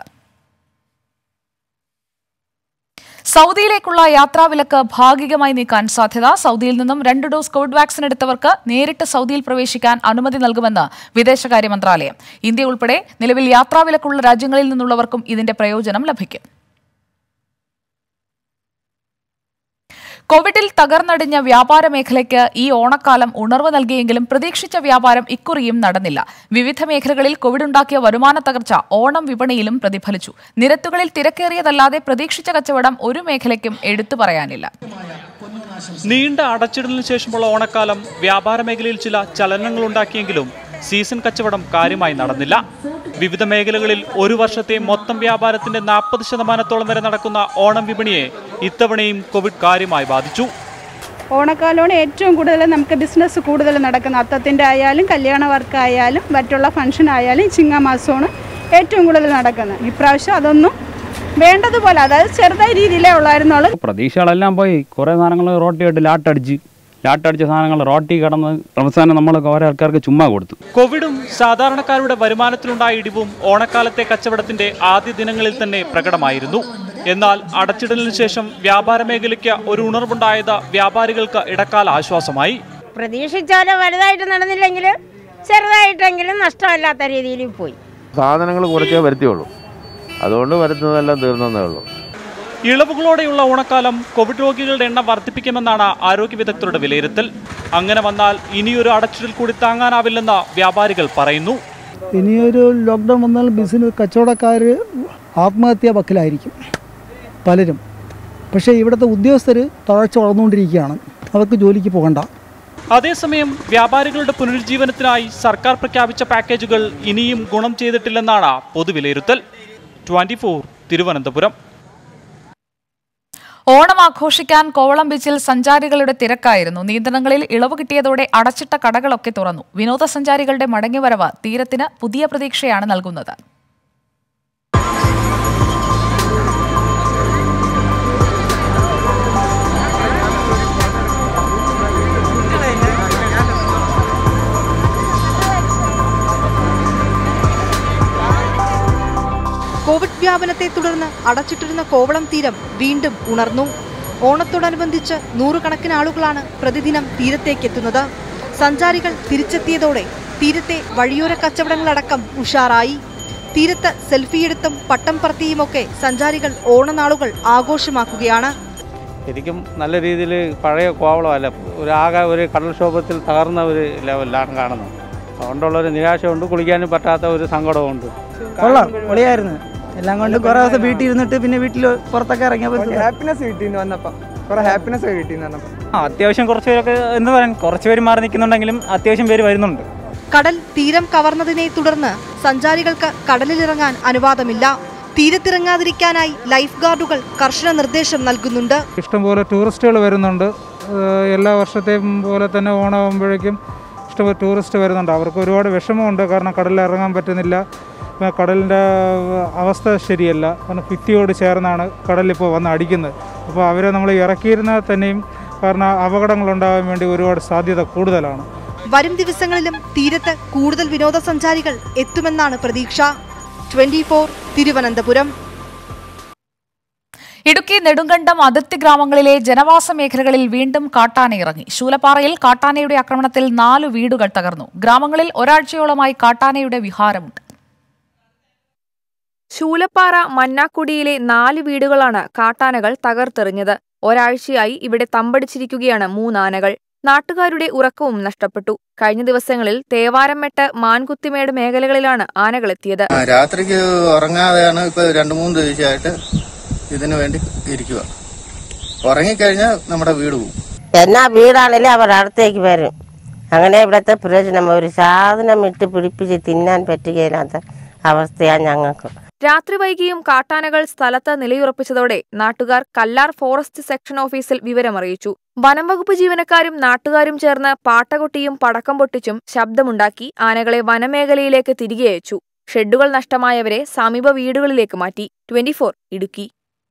സൗദിയിലേക്കുള്ള യാത്രാവിലക്ക് ഭാഗികമായി നീക്കാൻ സാധ്യത സൗദിയിൽ നിന്നും രണ്ട് ഡോസ് കോവിഡ് വാക്സിൻ എടുത്തവർക്ക് നേരിട്ട് സൗദിയിൽ പ്രവേശിക്കാൻ അനുമതി നൽകുമെന്ന് വിദേശകാര്യ മന്ത്രാലയം ഇന്ത്യ ഉൾപ്പെടെ നിലവിൽ യാത്രാവിലക്കുള്ള രാജ്യങ്ങളിൽ നിന്നുള്ളവർക്കും ഇതിന്റെ പ്രയോജനം ലഭിക്കും കോവിഡിൽ തകർന്നടിഞ്ഞ വ്യാപാര മേഖലയ്ക്ക് ഈ ഓണക്കാലം ഉണർവ് നൽകിയെങ്കിലും പ്രതീക്ഷിച്ച വ്യാപാരം ഇക്കുറിയും നടന്നില്ല വിവിധ മേഖലകളിൽ കോവിഡ് ഉണ്ടാക്കിയ വരുമാന തകർച്ച ഓണം വിപണിയിലും പ്രതിഫലിച്ചു നിരത്തുകളിൽ തിരക്കേറിയതല്ലാതെ പ്രതീക്ഷിച്ച കച്ചവടം ഒരു മേഖലയ്ക്കും എടുത്തു പറയാനില്ല നീണ്ട അടച്ചിടലിന് ശേഷമുള്ള ഓണക്കാലം വ്യാപാര മേഖലയിൽ ചില ചലനങ്ങൾ ഉണ്ടാക്കിയെങ്കിലും സീസൺ കച്ചവടം കാര്യമായി നടന്നില്ല വിവിധ മേഖലകളിൽ ഒരു വർഷത്തെ മൊത്തം വ്യാപാരത്തിന്റെ നാൽപ്പത് ശതമാനത്തോളം വരെ നടക്കുന്ന ഓണം വിപണിയെ ഇത്തവണയും കോവിഡ് കാര്യമായി ബാധിച്ചു ഓണക്കാലമാണ് ഏറ്റവും കൂടുതൽ നമുക്ക് ബിസിനസ് കൂടുതൽ നടക്കുന്നത് അത്തത്തിൻ്റെ ആയാലും കല്യാണ വർക്ക് ആയാലും മറ്റുള്ള ഫംഗ്ഷൻ ആയാലും ചിങ്ങമാസമാണ് ഏറ്റവും കൂടുതൽ നടക്കുന്നത് ഇപ്രാവശ്യം അതൊന്നും വേണ്ടതുപോലെ അതായത് ചെറുതായ രീതിയിലേ ഉള്ളായിരുന്നുള്ളൂ പ്രതീക്ഷകളെല്ലാം പോയി കുറേ സാധനങ്ങൾ റോട്ടിയായിട്ട് ലാട്ടടിച്ച് ലാട്ടടിച്ച സാധനങ്ങൾ റോട്ടി കടന്ന് അവസാനം നമ്മൾ ഓരോ ആൾക്കാർക്ക് ചുമ്മാ കൊടുത്തു കോവിഡും സാധാരണക്കാരുടെ വരുമാനത്തിലുണ്ടായ ഇടിവും ഓണക്കാലത്തെ കച്ചവടത്തിന്റെ ആദ്യ ദിനങ്ങളിൽ തന്നെ പ്രകടമായിരുന്നു എന്നാൽ അടച്ചിടലിന് ശേഷം വ്യാപാര മേഖലയ്ക്ക് ഒരു ഉണർവുണ്ടായത് വ്യാപാരികൾക്ക് ഇടക്കാല ആശ്വാസമായി പ്രതീക്ഷിച്ചാലും വലുതായിട്ട് നടന്നില്ലെങ്കിൽ ചെറുതായിട്ടെങ്കിലും നഷ്ടമല്ലാത്ത രീതിയിൽ പോയി സാധനങ്ങൾ കുറച്ചേ വരുത്തിയുള്ളൂ അതുകൊണ്ട് വരുത്തുന്നതെല്ലാം തീർന്നതേ ഉള്ളൂ ഇളവുകളോടെയുള്ള ഓണക്കാലം കോവിഡ് രോഗികളുടെ എണ്ണം വർദ്ധിപ്പിക്കുമെന്നാണ് ആരോഗ്യ വിദഗ്ധരുടെ വിലയിരുത്തൽ അങ്ങനെ വന്നാൽ ഇനിയൊരു അടച്ചിടൽ കൂടി താങ്ങാനാവില്ലെന്ന് വ്യാപാരികൾ പറയുന്നു ഇനിയൊരു ലോക്ക്ഡൗൺ വന്നാൽ ബിസിനസ് കച്ചവടക്കാർ ആത്മഹത്യാ വക്കിലായിരിക്കും പലരും പക്ഷേ ഇവിടുത്തെ ഉദ്യോഗസ്ഥർ തളർച്ച വളർന്നുകൊണ്ടിരിക്കുകയാണ് അവർക്ക് ജോലിക്ക് പോകണ്ട അതേസമയം വ്യാപാരികളുടെ പുനരുജ്ജീവനത്തിനായി സർക്കാർ പ്രഖ്യാപിച്ച പാക്കേജുകൾ ഇനിയും ഗുണം ചെയ്തിട്ടില്ലെന്നാണ് പൊതുവിലയിരുത്തൽ ട്വന്റി തിരുവനന്തപുരം ഓണം ആഘോഷിക്കാൻ കോവളം ബീച്ചിൽ സഞ്ചാരികളുടെ തിരക്കായിരുന്നു നിയന്ത്രണങ്ങളിൽ ഇളവ് കിട്ടിയതോടെ അടച്ചിട്ട കടകളൊക്കെ തുറന്നു വിനോദസഞ്ചാരികളുടെ മടങ്ങിവരവ് തീരത്തിന് പുതിയ പ്രതീക്ഷയാണ് നൽകുന്നത് കോവിഡ് വ്യാപനത്തെ തുടർന്ന് അടച്ചിട്ടിരുന്ന കോവളം തീരം വീണ്ടും ഉണർന്നു ഓണത്തോടനുബന്ധിച്ച് നൂറുകണക്കിന് ആളുകളാണ് പ്രതിദിനം തീരത്തേക്കെത്തുന്നത് സഞ്ചാരികൾ തിരിച്ചെത്തിയതോടെ തീരത്തെ വഴിയോര കച്ചവടങ്ങളടക്കം ഉഷാറായി തീരത്ത് സെൽഫിയെടുത്തും പട്ടം പറത്തിയുമൊക്കെ സഞ്ചാരികൾ ഓണനാളുകൾ ആഘോഷമാക്കുകയാണ് ശരിക്കും നല്ല രീതിയിൽ പഴയ കോവളമല്ല ഒരു ആകെ ഒരു കടൽക്ഷോഭത്തിൽ തകർന്ന ഒരു ലെവലിലാണ് കാണുന്നത് അതുകൊണ്ടുള്ള ഒരു നിരാശയുണ്ട് കുളിക്കാനും പറ്റാത്ത ഒരു സങ്കടമുണ്ട് കൊള്ളാം പൊളിയായിരുന്നു എല്ലാം കൊണ്ട് കുറെ ദിവസം വീട്ടിൽ ഇരുന്നിട്ട് പിന്നെ വീട്ടിൽ പുറത്തൊക്കെ ഇറങ്ങിയപ്പോൾ ഹാപ്പിനെസ് വീട്ടിൽ നിന്ന് വന്നപ്പോൾ കുറെ ഹാപ്പിനെസ് വീട്ടിൽ നിന്ന് വന്നപ്പോൾ ആ അത്യാവശ്യം കുറച്ച് പേരൊക്കെ എന്താ പറയുക കുറച്ച് പേര് മാറി നിൽക്കുന്നുണ്ടെങ്കിലും അത്യാവശ്യം പേര് വരുന്നുണ്ട് കടൽ തീരം കവർന്നതിനെ തുടർന്ന് സഞ്ചാരികൾക്ക് കടലിലിറങ്ങാൻ അനുവാദമില്ല തീരത്തിറങ്ങാതിരിക്കാനായി ലൈഫ് ഗാർഡുകൾ കർശന നിർദ്ദേശം നൽകുന്നുണ്ട് ഇഷ്ടംപോലെ ടൂറിസ്റ്റുകൾ വരുന്നുണ്ട് ഏഹ് എല്ലാ വർഷത്തെയും പോലെ തന്നെ ഓണമാകുമ്പോഴേക്കും ഇഷ്ടംപോലെ ടൂറിസ്റ്റ് വരുന്നുണ്ട് അവർക്ക് ഒരുപാട് വിഷമമുണ്ട് കാരണം കടലിൽ ഇറങ്ങാൻ പറ്റുന്നില്ല ഇപ്പം കടലിൻ്റെ അവസ്ഥ ശരിയല്ല കാരണം ഭിത്തിയോട് ചേർന്നാണ് കടലിപ്പോൾ വന്ന് അടിക്കുന്നത് അപ്പോൾ അവരെ നമ്മൾ ഇറക്കിയിരുന്നാൽ തന്നെയും കാരണം അപകടങ്ങളുണ്ടാകാൻ വേണ്ടി ഒരുപാട് സാധ്യത കൂടുതലാണ് വരും ദിവസങ്ങളിലും തീരത്ത് കൂടുതൽ വിനോദസഞ്ചാരികൾ എത്തുമെന്നാണ് പ്രതീക്ഷ ട്വന്റി തിരുവനന്തപുരം ഇടുക്കി നെടുങ്കണ്ടം അതിർത്തി ഗ്രാമങ്ങളിലെ ജനവാസ മേഖലകളിൽ വീണ്ടും കാട്ടാന ഇറങ്ങി ശൂലപ്പാറയിൽ കാട്ടാനയുടെ ആക്രമണത്തിൽ നാലു വീടുകൾ തകർന്നു ഗ്രാമങ്ങളിൽ ഒരാഴ്ചയോളമായി കാട്ടാനയുടെ വിഹാരമുണ്ട് ശൂലപ്പാറ മന്നാക്കുടിയിലെ നാല് വീടുകളാണ് കാട്ടാനകൾ തകർത്തെറിഞ്ഞത് ഒരാഴ്ചയായി ഇവിടെ തമ്പടിച്ചിരിക്കുകയാണ് മൂന്നാനകൾ നാട്ടുകാരുടെ ഉറക്കവും നഷ്ടപ്പെട്ടു കഴിഞ്ഞ ദിവസങ്ങളിൽ തേവാരംമെട്ട് മാൻകുത്തിമേട് മേഖലകളിലാണ് ആനകളെത്തിയത് ആ, രാത്രിക്ക് ഉറങ്ങാതെയാണ് ഇപ്പൊ രണ്ടു മൂന്ന് ദിവസമായിട്ട് ഇതിനു വേണ്ടി ഇരിക്കുക ഉറങ്ങിക്കഴിഞ്ഞാൽ നമ്മുടെ വീട് പോകും എന്നാ വീടാണേലും അവർ അടുത്തേക്ക് വരും അങ്ങനെ ഇവിടുത്തെ പ്രയോജനം ഒരു സാധനം ഇട്ട് പിടിപ്പിച്ച് തിന്നാൻ പറ്റുകയില്ലാത്ത അവസ്ഥയാണ് ഞങ്ങൾക്ക് രാത്രി വൈകിയും കാട്ടാനകൾ സ്ഥലത്ത് നിലയുറപ്പിച്ചതോടെ നാട്ടുകാർ കല്ലാർ ഫോറസ്റ്റ് സെക്ഷൻ ഓഫീസിൽ വിവരമറിയിച്ചു വനം വകുപ്പ് ജീവനക്കാരും നാട്ടുകാരും ചേർന്ന് പാട്ടകൊട്ടിയും പടക്കം പൊട്ടിച്ചും ശബ്ദമുണ്ടാക്കി ആനകളെ വനമേഖലയിലേക്ക് തിരികെ അയച്ചു ഷെഡുകൾ നഷ്ടമായവരെ സമീപ വീടുകളിലേക്ക് മാറ്റി ട്വന്റിഫോർ ഇടുക്കി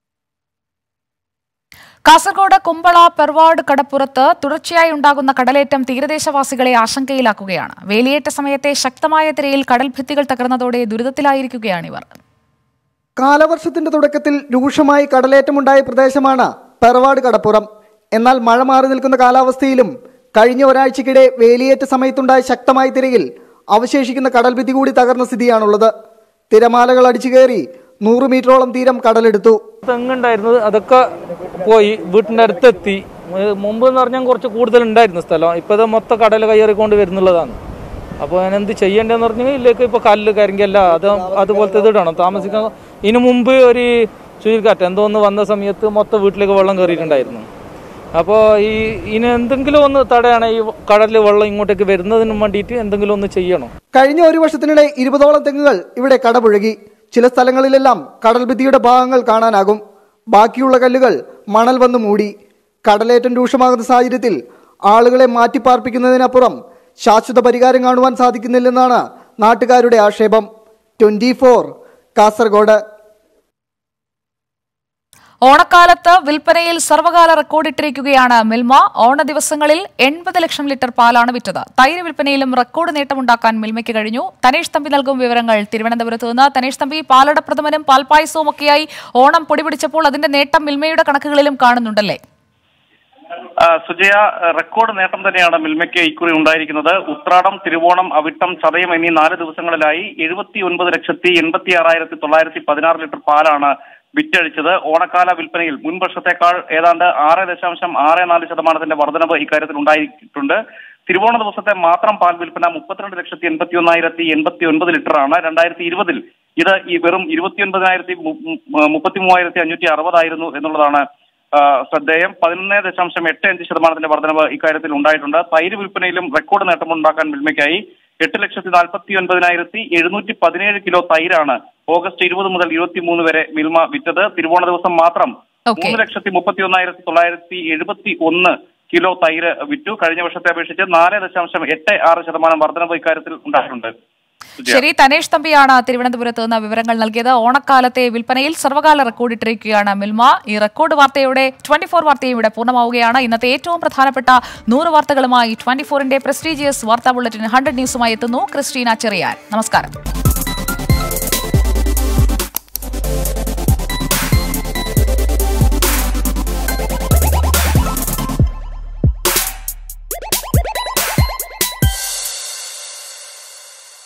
കാസർഗോഡ് കുമ്പള പെർവാഡ് കടപ്പുറത്ത് തുടർച്ചയായി ഉണ്ടാകുന്ന കടലേറ്റം തീരദേശവാസികളെ ആശങ്കയിലാക്കുകയാണ് വേലിയേറ്റ സമയത്തെ ശക്തമായ തിരയിൽ കടൽഭിത്തികൾ തകർന്നതോടെ ദുരിതത്തിലായിരിക്കുകയാണിവർ കാലവർഷത്തിന്റെ തുടക്കത്തിൽ രൂക്ഷമായി കടലേറ്റമുണ്ടായ പ്രദേശമാണ് പെറവാട് കടപ്പുറം എന്നാൽ മഴ മാറി നിൽക്കുന്ന കാലാവസ്ഥയിലും കഴിഞ്ഞ ഒരാഴ്ചക്കിടെ വേലിയേറ്റ സമയത്തുണ്ടായ ശക്തമായ തിരയിൽ അവശേഷിക്കുന്ന കടൽഭിത്തി കൂടി തകർന്ന സ്ഥിതിയാണുള്ളത് തിരമാലകൾ അടിച്ചു കയറി നൂറ് മീറ്ററോളം തീരം കടലെടുത്തു തെങ്ങുണ്ടായിരുന്നത് അതൊക്കെ പോയി വീട്ടിൻ്റെ അടുത്തെത്തി ഏഹ് മുമ്പ് എന്ന് പറഞ്ഞാൽ കുറച്ച് കൂടുതൽ ഉണ്ടായിരുന്ന സ്ഥലം ഇപ്പോൾ ഇത് മൊത്തം കടൽ കയറിക്കൊണ്ട് വരുന്നുള്ളതാണ് അപ്പോൾ ഞാൻ എന്ത് ചെയ്യേണ്ടതെന്ന് പറഞ്ഞാൽ ഇതിലേക്ക് ഇപ്പോൾ കല്ല് കരിങ്കല്ല അത് അതുപോലത്തെ ഇത് ഇടണം താമസിക്കാൻ ഇതിനു മുമ്പ് ഒരു ചുഴലിക്കാറ്റ് എന്തോ ഒന്ന് വന്ന സമയത്ത് മൊത്തം വീട്ടിലേക്ക് വെള്ളം കയറിയിട്ടുണ്ടായിരുന്നു അപ്പോൾ ഈ ഇതിന് എന്തെങ്കിലും ഒന്ന് തടയാണ് ഈ കടലിൽ വെള്ളം ഇങ്ങോട്ടേക്ക് വരുന്നതിന് വേണ്ടിയിട്ട് എന്തെങ്കിലും ഒന്ന് ചെയ്യണം കഴിഞ്ഞ ഒരു വർഷത്തിനിടെ ഇരുപതോളം തെങ്ങുകൾ ഇവിടെ കടപുഴകി ചില സ്ഥലങ്ങളിലെല്ലാം കടൽഭിത്തിയുടെ ഭാഗങ്ങൾ കാണാനാകും ബാക്കിയുള്ള കല്ലുകൾ മണൽ വന്ന് മൂടി കടലേറ്റം രൂക്ഷമാകുന്ന സാഹചര്യത്തിൽ ആളുകളെ മാറ്റിപ്പാർപ്പിക്കുന്നതിനപ്പുറം ശാശ്വത പരിഹാരം കാണുവാൻ സാധിക്കുന്നില്ലെന്നാണ് നാട്ടുകാരുടെ ആക്ഷേപം ട്വന്റി കാസർഗോഡ് ഓണക്കാലത്ത് വിൽപ്പനയിൽ സർവകാല റെക്കോർഡിട്ടിരിക്കുകയാണ് മിൽമ ഓണ ദിവസങ്ങളിൽ എൺപത് ലക്ഷം ലിറ്റർ പാലാണ് വിറ്റത് തൈര് വിൽപ്പനയിലും റെക്കോർഡ് നേട്ടമുണ്ടാക്കാൻ മിൽമയ്ക്ക് കഴിഞ്ഞു തനേഷ് തമ്പി നൽകും വിവരങ്ങൾ തിരുവനന്തപുരത്ത് നിന്ന് തനേഷ് തമ്പി പാലട പ്രഥമനും പാൽപ്പായസവും ഒക്കെയായി ഓണം പൊടിപിടിച്ചപ്പോൾ അതിന്റെ നേട്ടം മിൽമയുടെ കണക്കുകളിലും കാണുന്നുണ്ടല്ലേ ആ, സുജയ റെക്കോർഡ് നേട്ടം തന്നെയാണ് മിൽമയ്ക്ക് ഇക്കുറി ഉണ്ടായിരിക്കുന്നത് ഉത്രാടം തിരുവോണം അവിട്ടം ചതയം എന്നീ നാല് ദിവസങ്ങളിലായി എഴുപത്തി ഒൻപത് ലക്ഷത്തി എൺപത്തി ആറായിരത്തി തൊള്ളായിരത്തി പതിനാറ് ലിറ്റർ പാലാണ് വിറ്റഴിച്ചത് ഓണക്കാല വിൽപ്പനയിൽ മുൻ വർഷത്തേക്കാൾ ഏതാണ്ട് ആറ് ദശാംശം ആറ് നാല് ശതമാനത്തിന്റെ വർധനവ് ഇക്കാര്യത്തിൽ ഉണ്ടായിട്ടുണ്ട് തിരുവോണ ദിവസത്തെ മാത്രം പാൽ വിൽപ്പന മുപ്പത്തിരണ്ട് ലക്ഷത്തി എൺപത്തി ഒന്നായിരത്തി എൺപത്തി ഒൻപത് ലിറ്ററാണ് രണ്ടായിരത്തി ഇരുപതിൽ ഇത് ഈ വെറും ഇരുപത്തി ഒൻപതിനായിരത്തി മുപ്പത്തി മൂവായിരത്തി അഞ്ഞൂറ്റി അറുപതായിരുന്നു എന്നുള്ളതാണ് ആ, ശ്രദ്ധേയം പതിനൊന്ന് ദശാംശം എട്ട് അഞ്ച് ശതമാനത്തിന്റെ വർധനവ് ഇക്കാര്യത്തിൽ ഉണ്ടായിട്ടുണ്ട് തൈര് വിൽപ്പനയിലും റെക്കോർഡ് നേട്ടമുണ്ടാക്കാൻ മിൽമയ്ക്കായി എട്ട് ലക്ഷത്തി നാൽപ്പത്തി ഒൻപതിനായിരത്തി എഴുന്നൂറ്റി പതിനേഴ് കിലോ തൈരാണ് ഓഗസ്റ്റ് ഇരുപത് മുതൽ ഇരുപത്തി മൂന്ന് വരെ മിൽമ വിറ്റത് തിരുവോണ ദിവസം മാത്രം മൂന്ന് ലക്ഷത്തി മുപ്പത്തി ഒന്നായിരത്തി തൊള്ളായിരത്തി എഴുപത്തി ഒന്ന് കിലോ തൈര് വിറ്റു കഴിഞ്ഞ വർഷത്തെ അപേക്ഷിച്ച് നാല് ദശാംശം എട്ട് ആറ് ശതമാനം വർധനവ് ഇക്കാര്യത്തിൽ ഉണ്ടായിട്ടുണ്ട് ശരി തനേഷ് തമ്പിയാണ് തിരുവനന്തപുരത്ത് നിന്ന് വിവരങ്ങൾ നൽകിയത് ഓണക്കാലത്തെ വിൽപ്പനയിൽ സർവകാല റെക്കോർഡിട്ടിരിക്കുകയാണ് മിൽമ ഈ റെക്കോർഡ് വാർത്തയോടെ ട്വന്റി ഫോർ വാർത്തയും ഇവിടെ പൂർണ്ണമാവുകയാണ് ഇന്നത്തെ ഏറ്റവും പ്രധാനപ്പെട്ട നൂറ് വാർത്തകളുമായി ട്വന്റി ഫോറിന്റെ പ്രസ്റ്റീജിയസ് വാർത്താ ബുള്ളറ്റിൻ ഹൺഡ്രഡ് ന്യൂസുമായി എത്തുന്നു ക്രിസ്റ്റീന ചെറിയാൻ നമസ്കാരം